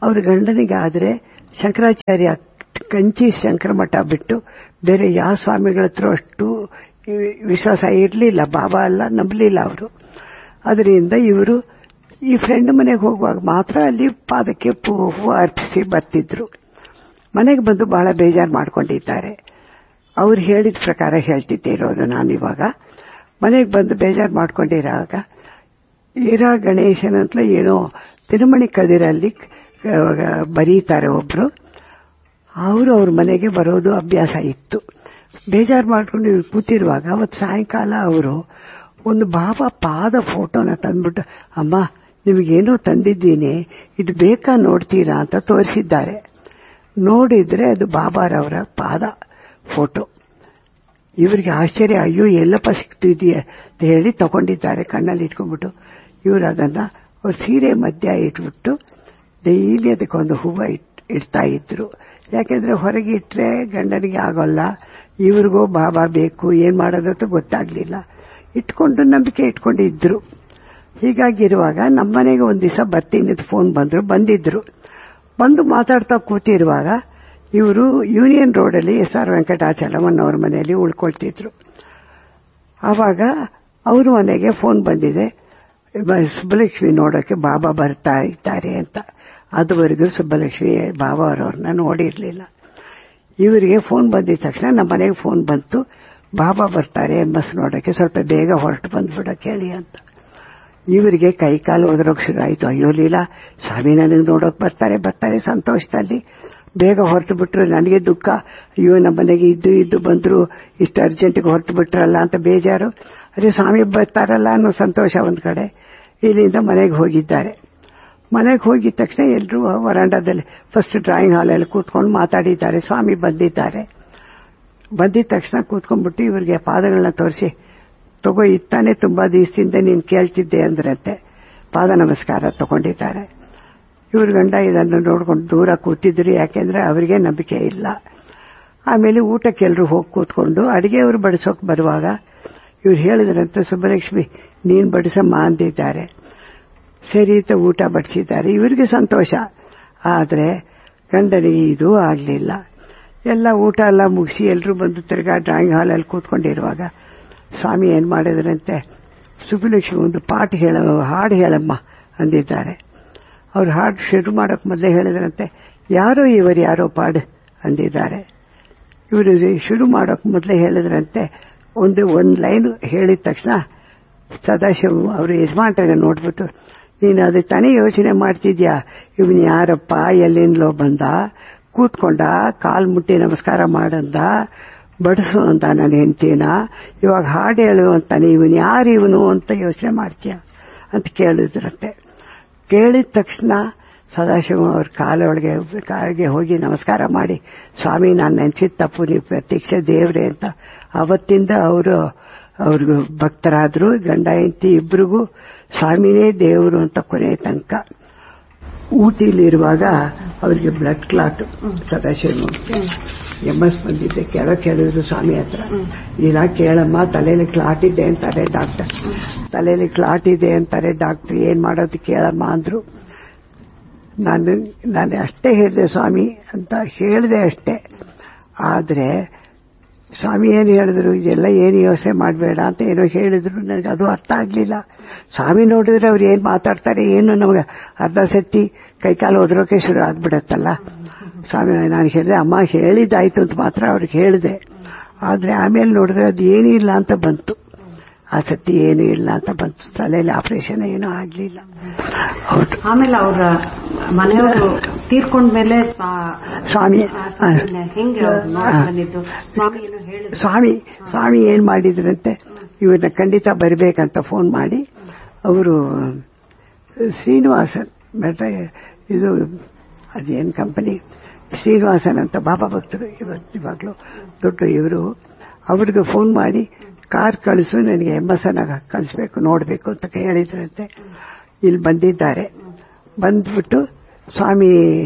ಅವ್ರ ಗಂಡನಿಗೆ ಆದ್ರೆ ಶಂಕರಾಚಾರ್ಯ ಕಂಚಿ ಶಂಕರ ಮಠ ಬಿಟ್ಟು ಬೇರೆ ಯಾವ ಸ್ವಾಮಿಗಳ ಹತ್ರ ಅಷ್ಟು ವಿಶ್ವಾಸ ಇರಲಿಲ್ಲ ಬಾಬಾ ಎಲ್ಲ ನಂಬಲಿಲ್ಲ ಅವರು ಅದರಿಂದ ಇವರು ಈ ಫ್ರೆಂಡ್ ಮನೆಗೆ ಹೋಗುವಾಗ ಮಾತ್ರ ಅಲ್ಲಿ ಪಾದಕ್ಕೆ ಹೂವು ಅರ್ಪಿಸಿ ಬರ್ತಿದ್ರು ಮನೆಗೆ ಬಂದು ಬಹಳ ಬೇಜಾರು ಮಾಡ್ಕೊಂಡಿದ್ದಾರೆ ಅವ್ರು ಹೇಳಿದ ಪ್ರಕಾರ ಹೇಳ್ತಿದ್ದೆ ಇರೋದು ನಾನಿವಾಗ ಮನೆಗೆ ಬಂದು ಬೇಜಾರು ಮಾಡ್ಕೊಂಡಿರುವಾಗ ಈರಾ ಗಣೇಶನಂತಲೇ ಏನೋ ತಿರುಮಣಿ ಕದಿರಲ್ಲಿ ಬರೀತಾರೆ ಒಬ್ರು ಅವರು ಅವ್ರ ಮನೆಗೆ ಬರೋದು ಅಭ್ಯಾಸ ಇತ್ತು ಬೇಜಾರು ಮಾಡ್ಕೊಂಡು ಇವ್ರು ಕೂತಿರುವಾಗ ಅವತ್ತು ಸಾಯಂಕಾಲ ಅವರು ಒಂದು ಬಾಬಾ ಪಾದ ಫೋಟೋನ ತಂದ್ಬಿಟ್ಟು ಅಮ್ಮ ನಿಮಗೇನೋ ತಂದಿದ್ದೀನಿ ಇದು ಬೇಕಾ ನೋಡ್ತೀರಾ ಅಂತ ತೋರಿಸಿದ್ದಾರೆ ನೋಡಿದ್ರೆ ಅದು ಬಾಬಾರವರ ಪಾದ ಫೋಟೋ ಇವರಿಗೆ ಆಶ್ಚರ್ಯ ಅಯ್ಯೋ ಎಲ್ಲಪ್ಪ ಸಿಗ್ತಿದೆಯಾ ಅಂತ ಹೇಳಿ ತಗೊಂಡಿದ್ದಾರೆ ಕಣ್ಣಲ್ಲಿ ಇಟ್ಕೊಂಡ್ಬಿಟ್ಟು ಇವರು ಅದನ್ನ ಅವ್ರ ಸೀರೆ ಮಧ್ಯ ಇಟ್ಬಿಟ್ಟು ಡೈಲಿ ಅದಕ್ಕೊಂದು ಹೂವು ಇಡ್ತಾ ಇದ್ರು ಯಾಕೆಂದ್ರೆ ಹೊರಗೆ ಇಟ್ರೆ ಗಂಡನಿಗೆ ಆಗೋಲ್ಲ ಇವ್ರಿಗೂ ಬಾಬಾ ಬೇಕು ಏನ್ ಮಾಡೋದಂತ ಗೊತ್ತಾಗ್ಲಿಲ್ಲ ಇಟ್ಕೊಂಡು ನಂಬಿಕೆ ಇಟ್ಕೊಂಡಿದ್ರು ಹೀಗಾಗಿರುವಾಗ ನಮ್ಮನೆಗೆ ಒಂದ್ ದಿವಸ ಬರ್ತೀನಿ ಫೋನ್ ಬಂದ್ರು ಬಂದಿದ್ರು ಬಂದು ಮಾತಾಡ್ತಾ ಕೂತಿರುವಾಗ ಇವರು ಯೂನಿಯನ್ ರೋಡಲ್ಲಿ ಎಸ್ ಆರ್ ವೆಂಕಟಾಚಲಮನ್ನವ್ರ ಮನೆಯಲ್ಲಿ ಉಳ್ಕೊಳ್ತಿದ್ರು ಆವಾಗ ಅವ್ರ ಮನೆಗೆ ಫೋನ್ ಬಂದಿದೆ ಸುಬ್ಬಲಕ್ಷ್ಮಿ ನೋಡೋಕೆ ಬಾಬಾ ಬರ್ತಾ ಇದ್ದಾರೆ ಅಂತ ಅದುವರೆಗೂ ಸುಬ್ಬಲಕ್ಷ್ಮಿ ಬಾಬಾ ಅವರವ್ರನ್ನ ನೋಡಿರ್ಲಿಲ್ಲ ಇವರಿಗೆ ಫೋನ್ ಬಂದಿದ ತಕ್ಷಣ ನಮ್ಮ ಮನೆಗೆ ಫೋನ್ ಬಂತು ಬಾಬಾ ಬರ್ತಾರೆ ಎಂಬಸ್ ನೋಡೋಕೆ ಸ್ವಲ್ಪ ಬೇಗ ಹೊರಟು ಬಂದ್ಬಿಡಕ್ಕೆ ಹೇಳಿ ಅಂತ ಇವರಿಗೆ ಕೈ ಕಾಲು ಒದರೋಕ್ ಶುರು ಆಯ್ತು ಅಯ್ಯೋ ಲೀಲಾ ಸ್ವಾಮಿ ನನಗೆ ನೋಡೋಕ್ ಬರ್ತಾರೆ ಬರ್ತಾರೆ ಸಂತೋಷದಲ್ಲಿ ಬೇಗ ಹೊರಟು ಬಿಟ್ರು ನನಗೆ ದುಃಖ ಅಯ್ಯೋ ನಮ್ಮ ಮನೆಗೆ ಇದ್ದು ಇದ್ದು ಬಂದ್ರು ಇಷ್ಟು ಅರ್ಜೆಂಟ್ಗೆ ಹೊರಟು ಬಿಟ್ರಲ್ಲ ಅಂತ ಬೇಜಾರು ಅದೇ ಸ್ವಾಮಿ ಬರ್ತಾರಲ್ಲ ಅನ್ನೋ ಸಂತೋಷ ಒಂದ್ ಕಡೆ ಇಲ್ಲಿಂದ ಮನೆಗೆ ಹೋಗಿದ್ದಾರೆ ಮನೆಗೆ ಹೋಗಿದ ತಕ್ಷಣ ಎಲ್ಲರೂ ವರಾಂಡದಲ್ಲಿ ಫಸ್ಟ್ ಡ್ರಾಯಿಂಗ್ ಹಾಲಲ್ಲಿ ಕೂತ್ಕೊಂಡು ಮಾತಾಡಿದ್ದಾರೆ ಸ್ವಾಮಿ ಬಂದಿದ್ದಾರೆ ಬಂದಿದ ತಕ್ಷಣ ಕೂತ್ಕೊಂಡ್ಬಿಟ್ಟು ಇವರಿಗೆ ಪಾದಗಳನ್ನ ತೋರಿಸಿ ತಗೋ ಇತ್ತಾನೆ ತುಂಬಾ ದಿವಸದಿಂದ ನೀನು ಕೇಳ್ತಿದ್ದೆ ಅಂದ್ರಂತೆ ಪಾದ ನಮಸ್ಕಾರ ತಗೊಂಡಿದ್ದಾರೆ ಇವ್ರ ಗಂಡ ಇದನ್ನು ನೋಡ್ಕೊಂಡು ದೂರ ಕೂತಿದ್ರು ಯಾಕೆಂದ್ರೆ ಅವರಿಗೆ ನಂಬಿಕೆ ಇಲ್ಲ ಆಮೇಲೆ ಊಟಕ್ಕೆಲ್ಲರೂ ಹೋಗಿ ಕೂತ್ಕೊಂಡು ಅಡಿಗೆ ಅವರು ಬಡಿಸೋಕೆ ಬರುವಾಗ ಇವ್ರು ಹೇಳಿದ್ರಂತೆ ಸುಬ್ಬಲಕ್ಷ್ಮಿ ನೀನ್ ಬಡಿಸಮ್ಮ ಅಂದಿದ್ದಾರೆ ಸರಿ ಅಂತ ಊಟ ಬಡಿಸಿದ್ದಾರೆ ಇವರಿಗೆ ಸಂತೋಷ ಆದ್ರೆ ಗಂಡನಿಗೆ ಇದು ಆಗಲಿಲ್ಲ ಎಲ್ಲ ಊಟ ಎಲ್ಲ ಮುಗಿಸಿ ಎಲ್ಲರೂ ಬಂದು ತಿರ್ಗಾ ಡ್ರಾಯಿಂಗ್ ಹಾಲಲ್ಲಿ ಕೂತ್ಕೊಂಡಿರುವಾಗ ಸ್ವಾಮಿ ಏನ್ ಮಾಡಿದ್ರಂತೆ ಸುಬ್ಬಲಕ್ಷ್ಮಿ ಒಂದು ಪಾಠ ಹೇಳ ಹಾಡು ಹೇಳಮ್ಮ ಅಂದಿದ್ದಾರೆ ಅವ್ರು ಹಾಡು ಶುರು ಮಾಡೋಕ್ ಮೊದಲೇ ಹೇಳಿದ್ರಂತೆ ಯಾರೋ ಇವರು ಯಾರೋ ಪಾಡು ಅಂದಿದ್ದಾರೆ ಇವರು ಶುರು ಮಾಡೋಕ್ ಮೊದಲೇ ಹೇಳಿದ್ರಂತೆ ಒಂದು ಒಂದು ಲೈನ್ ಹೇಳಿದ ತಕ್ಷಣ ಸದಾಶಿವ ಅವರು ಯಜಮಾನ್ರಾಗ ನೋಡ್ಬಿಟ್ಟು ನೀನು ಅದು ತಾನೇ ಯೋಚನೆ ಮಾಡ್ತಿದ್ಯಾ ಇವನ್ ಯಾರಪ್ಪ ಎಲ್ಲಿಂದಲೋ ಬಂದ ಕೂತ್ಕೊಂಡ ಕಾಲ್ ಮುಟ್ಟಿ ನಮಸ್ಕಾರ ಮಾಡಂದ ಬಡಿಸು ಅಂತ ನನ್ನ ಹೆಂಡತಿನ ಇವಾಗ ಹಾಡು ಹೇಳು ಅಂತಾನೆ ಇವನು ಯಾರು ಇವನು ಅಂತ ಯೋಚನೆ ಮಾಡ್ತೀಯ ಅಂತ ಕೇಳಿದ್ರಂತೆ ಕೇಳಿದ ತಕ್ಷಣ ಸದಾಶಿವ ಅವ್ರ ಕಾಲೊಳಗೆ ಕಾಲಿಗೆ ಹೋಗಿ ನಮಸ್ಕಾರ ಮಾಡಿ ಸ್ವಾಮಿ ನಾನು ನೆನ್ಸಿದ ತಪ್ಪು ನೀವು ಪ್ರತ್ಯಕ್ಷ ದೇವ್ರೆ ಅಂತ ಅವತ್ತಿಂದ ಅವರು ಅವ್ರಿಗೂ ಭಕ್ತರಾದ್ರು ಗಂಡ ಹೆಂಡತಿ ಇಬ್ರಿಗೂ ಸ್ವಾಮಿನೇ ದೇವರು ಅಂತ ಕೊನೆ ತನಕ ಊಟಿಲಿರುವಾಗ ಅವರಿಗೆ blood clot Sadashiva M S ಬಂದಿದ್ದೆ ಕೆಳಗೆ ಕೇಳಿದ್ರು ಸ್ವಾಮಿ ಹತ್ರ ಇಲ್ಲ ಕೇಳಮ್ಮ ತಲೆಯಲ್ಲಿ ಕ್ಲಾಟ್ ಇದೆ ಅಂತಾರೆ ಡಾಕ್ಟರ್ ತಲೆಯಲ್ಲಿ ಕ್ಲಾಟ್ ಇದೆ ಅಂತಾರೆ ಡಾಕ್ಟರ್ ಏನ್ ಮಾಡೋದು ಕೇಳಮ್ಮ ಅಂದ್ರು ನಾನು ನಾನು ಅಷ್ಟೇ ಹೇಳಿದೆ ಸ್ವಾಮಿ ಅಂತ ಹೇಳಿದೆ ಅಷ್ಟೇ ಆದ್ರೆ ಸ್ವಾಮಿ ಏನು ಹೇಳಿದ್ರು ಇದೆಲ್ಲ ಏನು ಯೋಚನೆ ಮಾಡಬೇಡ ಅಂತ ಏನೋ ಹೇಳಿದ್ರು ನನಗೆ ಅದು ಅರ್ಥ ಆಗ್ಲಿಲ್ಲ ಸ್ವಾಮಿ ನೋಡಿದ್ರೆ ಅವ್ರು ಏನ್ ಮಾತಾಡ್ತಾರೆ ಏನು ನಮಗೆ ಅರ್ಧ ಸತಿ ಕೈಕಾಲು ಒದರೋಕೆ ಶುರು ಆಗ್ಬಿಡತ್ತಲ್ಲ ಸ್ವಾಮಿ ನಾನು ಹೇಳಿದೆ ಅಮ್ಮ ಹೇಳಿದ್ದಾಯ್ತು ಅಂತ ಮಾತ್ರ ಅವ್ರಿಗೆ ಹೇಳಿದೆ ಆದ್ರೆ ಆಮೇಲೆ ನೋಡಿದ್ರೆ ಅದು ಏನೂ ಇಲ್ಲ ಅಂತ ಬಂತು ಆ ಸತಿ ಏನೂ ಇಲ್ಲ ಅಂತ ಬಂತು ತಲೆಯಲ್ಲಿ ಆಪರೇಷನ್ ಏನೂ ಆಗ್ಲಿಲ್ಲ ಹೌದು ಆಮೇಲೆ ಅವ್ರ ಮನೆಯವರು ತೀರ್ಕೊಂಡ್ಮೇಲೆ ಸ್ವಾಮಿ ಹೆಂಗೆ ಅವ್ರು ನೋಡ್ ಬಂದಿದ್ದು ಸ್ವಾಮಿ ಏನು ಹೇಳಿದ್ರು ಸ್ವಾಮಿ ಸ್ವಾಮಿ ಏನ್ ಮಾಡಿದ್ರಂತೆ ಇವ್ರನ್ನ ಖಂಡಿತ ಬರಬೇಕಂತ ಫೋನ್ ಮಾಡಿ ಅವರು ಶ್ರೀನಿವಾಸನ್ ಬೆಟ್ಟ ಇದು ಅದೇನ್ ಕಂಪನಿ ಶ್ರೀನಿವಾಸನ್ ಅಂತ ಬಾಬಾ ಭಕ್ತರು ಇವತ್ತು ಇವಾಗಲೂ ದೊಡ್ಡ ಇವರು ಅವ್ರಿಗೆ ಫೋನ್ ಮಾಡಿ ಕಾರ್ ಕಳಿಸು ನನಗೆ ಎಂಬಸನ ಕಳಿಸ್ಬೇಕು ನೋಡಬೇಕು ಅಂತ ಹೇಳಿದ್ರಂತೆ ಇಲ್ಲಿ ಬಂದಿದ್ದಾರೆ ಬಂದ್ಬಿಟ್ಟು ಸ್ವಾಮಿ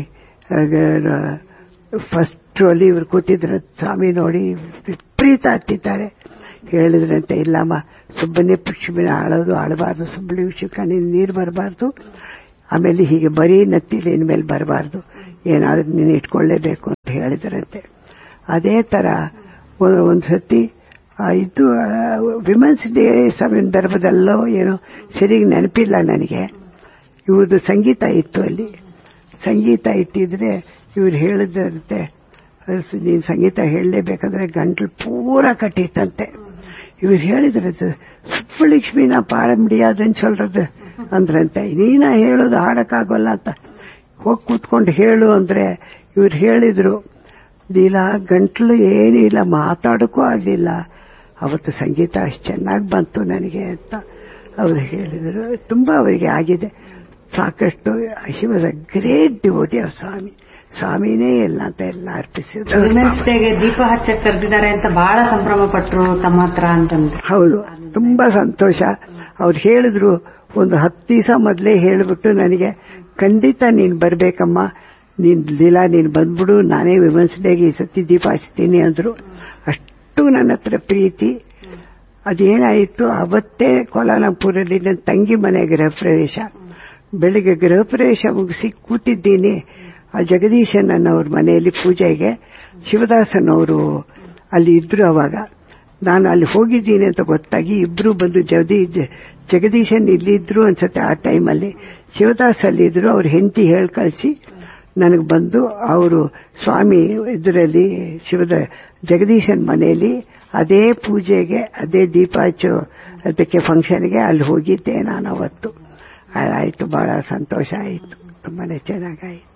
ಫಸ್ಟ್ ಅಲ್ಲಿ ಇವ್ರು ಕೂತಿದ್ರು ಸ್ವಾಮಿ ನೋಡಿ ವಿಪರೀತ ಹತ್ತಿದ್ದಾರೆ ಹೇಳಿದ್ರಂತೆ ಇಲ್ಲಮ್ಮ ಸುಬ್ಬನೇ ಪುಷ್ಪಿನ ಆಳೋದು ಆಳಬಾರ್ದು ಸುಬ್ಬಳಿ ವಿಷಯಕ್ಕೆ ನೀರು ಬರಬಾರ್ದು ಆಮೇಲೆ ಹೀಗೆ ಬರೀ ನತ್ತಿಲಿ ಇನ್ಮೇಲೆ ಬರಬಾರ್ದು ಏನಾದ್ರೂ ನೀನು ಇಟ್ಕೊಳ್ಳೇಬೇಕು ಅಂತ ಹೇಳಿದ್ರಂತೆ ಅದೇ ತರ ಒಂದು ಒಂದು ಸತಿ ಆ, ಇದು ವಿಮೆನ್ಸ್ ಡೇ ಸಂದರ್ಭದಲ್ಲೋ ಏನೋ ಸರಿಯಾಗಿ ನೆನಪಿಲ್ಲ ನನಗೆ ಇವ್ರದ್ದು ಸಂಗೀತ ಇತ್ತು ಅಲ್ಲಿ ಸಂಗೀತ ಇಟ್ಟಿದ್ರೆ ಇವ್ರು ಹೇಳಿದ್ರಂತೆ ನೀನು ಸಂಗೀತ ಹೇಳಲೇಬೇಕಂದ್ರೆ ಗಂಟ್ಲು ಪೂರ ಕಟ್ಟಿತ್ತಂತೆ ಇವ್ರು ಹೇಳಿದ್ರೆ ಸುಬ್ಬಲಕ್ಷ್ಮಿನ ಪಾರ ಮುಡಿಯಾದನ್ சொல்றது ಅಂದ್ರಂತೆ ನೀನ ಹೇಳೋದು ಹಾಡಕ್ಕಾಗೋಲ್ಲ ಅಂತ ಹೋಗಿ ಕೂತ್ಕೊಂಡು ಹೇಳು ಅಂದ್ರೆ ಇವ್ರು ಹೇಳಿದ್ರು ಲೀಲಾ ಗಂಟ್ಲು ಏನಿಲ್ಲ ಮಾತಾಡಕ್ಕೂ ಆಗಲಿಲ್ಲ ಅವತ್ತು ಸಂಗೀತ ಅಷ್ಟು ಚೆನ್ನಾಗಿ ಬಂತು ನನಗೆ ಅಂತ ಅವರು ಹೇಳಿದರು ತುಂಬಾ ಅವರಿಗೆ ಆಗಿದೆ ಸಾಕಷ್ಟು she was a great devotee of Swami ಸ್ವಾಮಿನೇ ಎಲ್ಲ ಅಂತ ಎಲ್ಲ ಅರ್ಪಿಸಿದ್ರು ವಿಮೆನ್ಸ್ ಡೇಗೆ ದೀಪ ಹಚ್ಚಕ್ ಕರೆದಿದ್ದಾರೆ ಅಂತ ಬಹಳ ಸಂಭ್ರಮ ಪಟ್ರು ತಮ್ಮ ಹತ್ರ ಅಂತಂದ್ರೆ ಹೌದು ತುಂಬಾ ಸಂತೋಷ ಅವ್ರು ಹೇಳಿದ್ರು ಒಂದು ಹತ್ತು ದಿವಸ ಮೊದಲೇ ಹೇಳಿಬಿಟ್ಟು ನನಗೆ ಖಂಡಿತ ನೀನ್ ಬರ್ಬೇಕಮ್ಮ ನೀನ್ ಲೀಲಾ ನೀನ್ ಬಂದ್ಬಿಡು ನಾನೇ ವಿಮೆನ್ಸ್ ಡೇಗೆ ಈ ಸತಿ ದೀಪ ಹಚ್ತೀನಿ ಅಂದ್ರು ಅಷ್ಟು ನನ್ನ ಹತ್ರ ಪ್ರೀತಿ ಅದೇನಾಯಿತು ಅವತ್ತೇ ಕೋಲಾಲಂಪುರಲ್ಲಿ ನನ್ನ ತಂಗಿ ಮನೆ ಗೃಹ ಪ್ರವೇಶ ಬೆಳಿಗ್ಗೆ ಗೃಹ ಪ್ರವೇಶ ಮುಗಿಸಿ ಕೂತಿದ್ದೀನಿ ಆ ಜಗದೀಶನ್ ಅನ್ನೋರ್ ಮನೆಯಲ್ಲಿ ಪೂಜೆಗೆ ಶಿವದಾಸನ್ ಅವರು ಅಲ್ಲಿ ಇದ್ರು ಅವಾಗ ನಾನು ಅಲ್ಲಿ ಹೋಗಿದ್ದೀನಿ ಅಂತ ಗೊತ್ತಾಗಿ ಇಬ್ರು ಬಂದು ಜಗದೀ ಜಗದೀಶನ್ ಇಲ್ಲಿದ್ರು ಅನ್ಸುತ್ತೆ ಆ ಟೈಮಲ್ಲಿ ಶಿವದಾಸ್ ಅಲ್ಲಿದ್ರು ಅವ್ರ ಹೆಂಡತಿ ಹೇಳಿ ಕಳಿಸಿ ನನಗೆ ಬಂದು ಅವರು ಸ್ವಾಮಿ ಇದರಲ್ಲಿ ಶಿವದ ಜಗದೀಶನ್ ಮನೆಯಲ್ಲಿ ಅದೇ ಪೂಜೆಗೆ ಅದೇ ದೀಪ ಹಚ್ಚೋ ಅದಕ್ಕೆ ಫಂಕ್ಷನ್ಗೆ ಅಲ್ಲಿ ಹೋಗಿದ್ದೆ ನಾನು ಅವತ್ತು ಆಯ್ತು ಬಹಳ ಸಂತೋಷ ಆಯಿತು ತುಂಬಾನೇ ಚೆನ್ನಾಗಾಯಿತು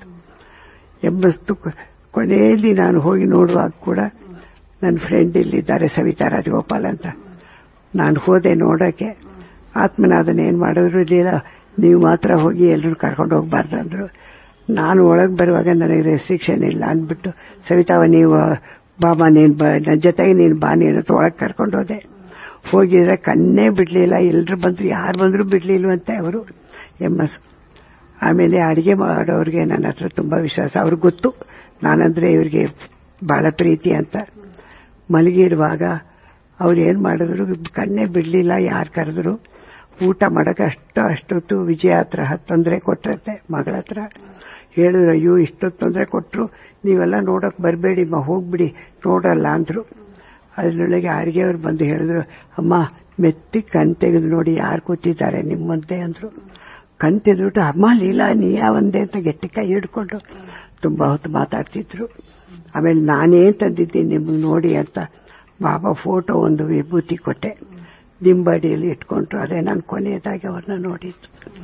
ಎಂಬಷ್ಟು ಕೊನೆಯಲ್ಲಿ ನಾನು ಹೋಗಿ ನೋಡುವಾಗ ಕೂಡ ನನ್ನ ಫ್ರೆಂಡ್ ಇಲ್ಲಿದ್ದಾರೆ ಸವಿತಾ ರಾಜಗೋಪಾಲ್ ಅಂತ ನಾನು ಹೋದೆ ನೋಡೋಕೆ ಆತ್ಮನಾದನ ಏನ್ ಮಾಡಿದ್ರು ಇಲ್ಲಿಲ್ಲ ನೀವು ಮಾತ್ರ ಹೋಗಿ ಎಲ್ಲರೂ ಕರ್ಕೊಂಡು ಹೋಗ್ಬಾರ್ದು ಅಂದ್ರು ನಾನು ಒಳಗೆ ಬರುವಾಗ ನನಗೆ ರೆಸ್ಟ್ರಿಕ್ಷನ್ ಇಲ್ಲ ಅಂದ್ಬಿಟ್ಟು ಸವಿತಾವ ನೀವು ಬಾಬಾ ನೀನ್ ಬಾ ನನ್ನ ಜೊತೆಗೆ ನೀನು ಬಾ ನೀನು ಅಂತ ಒಳಗೆ ಕರ್ಕೊಂಡು ಹೋದೆ ಹೋಗಿದ್ರೆ ಕಣ್ಣೇ ಬಿಡ್ಲಿಲ್ಲ ಎಲ್ಲರೂ ಬಂದ್ರು ಯಾರು ಬಂದ್ರು ಬಿಡ್ಲಿಲ್ವಂತೆ ಅವರು ಎಂ ಎಸ್ ಆಮೇಲೆ ಅಡಿಗೆ ಮಾಡೋರಿಗೆ ನನ್ನ ಹತ್ರ ತುಂಬಾ ವಿಶ್ವಾಸ ಅವ್ರಿಗೆ ಗೊತ್ತು ನಾನಂದ್ರೆ ಇವ್ರಿಗೆ ಬಹಳ ಪ್ರೀತಿ ಅಂತ ಮಲಗಿರುವಾಗ ಅವ್ರು ಏನ್ ಮಾಡಿದ್ರು ಕಣ್ಣೇ ಬಿಡ್ಲಿಲ್ಲ ಯಾರು ಕರೆದ್ರು ಊಟ ಮಾಡಕ್ಕೆ ಅಷ್ಟು ಅಷ್ಟೊತ್ತು ವಿಜಯ ಹತ್ರ ತೊಂದರೆ ಕೊಟ್ರತ್ತೆ ಮಗಳ ಹತ್ರ ಹೇಳಿದ್ರು ಅಯ್ಯೋ ಇಷ್ಟೊತ್ತು ತೊಂದರೆ ಕೊಟ್ರು ನೀವೆಲ್ಲ ನೋಡಕ್ ಬರಬೇಡಿ ಮ ಹೋಗ್ಬಿಡಿ ನೋಡಲ್ಲ ಅಂದ್ರು ಅದ್ರೊಳಗೆ ಅಡಿಗೆಯವ್ರು ಬಂದು ಹೇಳಿದ್ರು ಅಮ್ಮ ಮೆತ್ತಿ ಕಣ್ ತೆಗೆದು ನೋಡಿ ಯಾರು ಕೂತಿದ್ದಾರೆ ನಿಮ್ಮಂತೆ ಅಂದ್ರು ಕಣ್ ತೆಗೆದ್ಬಿಟ್ಟು ಅಮ್ಮ ಲೀಲಾ ನೀ ಯಾವಂದೆ ಅಂತ ಗಟ್ಟಿ ಕೈ ಹಿಡ್ಕೊಂಡು ತುಂಬಾ ಹೊತ್ತು ಮಾತಾಡ್ತಿದ್ರು ಆಮೇಲೆ ನಾನೇನ್ ತಂದಿದ್ದೀನಿ ನಿಮಗೆ ನೋಡಿ ಅಂತ ಬಾಬಾ ಫೋಟೋ ಒಂದು ವಿಭೂತಿ ಕೊಟ್ಟೆ ದಿಂಬಡಿಯಲ್ಲಿ ಇಟ್ಕೊಂಡ್ರು ಅದೇ ನಾನು ಕೊನೆಯದಾಗಿ ಅವ್ರನ್ನ ನೋಡಿದ್ದು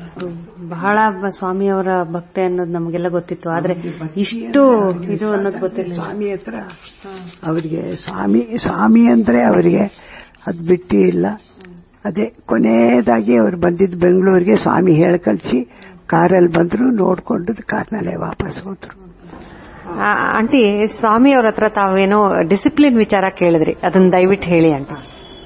ಬಹಳ ಸ್ವಾಮಿಯವರ ಭಕ್ತಿ ಅನ್ನೋದು ನಮಗೆಲ್ಲ ಗೊತ್ತಿತ್ತು ಆದ್ರೆ ಇಷ್ಟು ಇದು ಅನ್ನೋದು ಗೊತ್ತಿಲ್ಲ ಸ್ವಾಮಿ ಹತ್ರ ಅವರಿಗೆ ಸ್ವಾಮಿ ಸ್ವಾಮಿ ಅಂದ್ರೆ ಅವರಿಗೆ ಅದು ಬಿಟ್ಟು ಇಲ್ಲ ಅದೇ ಕೊನೆಯದಾಗಿ ಅವ್ರು ಬಂದಿದ್ದು ಬೆಂಗಳೂರಿಗೆ ಸ್ವಾಮಿ ಹೇಳಿ ಕಳಿಸಿ ಕಾರಲ್ಲಿ ಬಂದ್ರು ನೋಡ್ಕೊಂಡು ಕಾರ್ನಲ್ಲೇ ವಾಪಸ್ ಹೋದ್ರು ಆ, ಆಂಟಿ ಸ್ವಾಮಿ ಅವ್ರ ಹತ್ರ ತಾವೇನೋ ಡಿಸಿಪ್ಲಿನ್ ವಿಚಾರ ಕೇಳಿದ್ರಿ ಅದನ್ನ ದಯವಿಟ್ಟು ಹೇಳಿ ಆಂಟಿ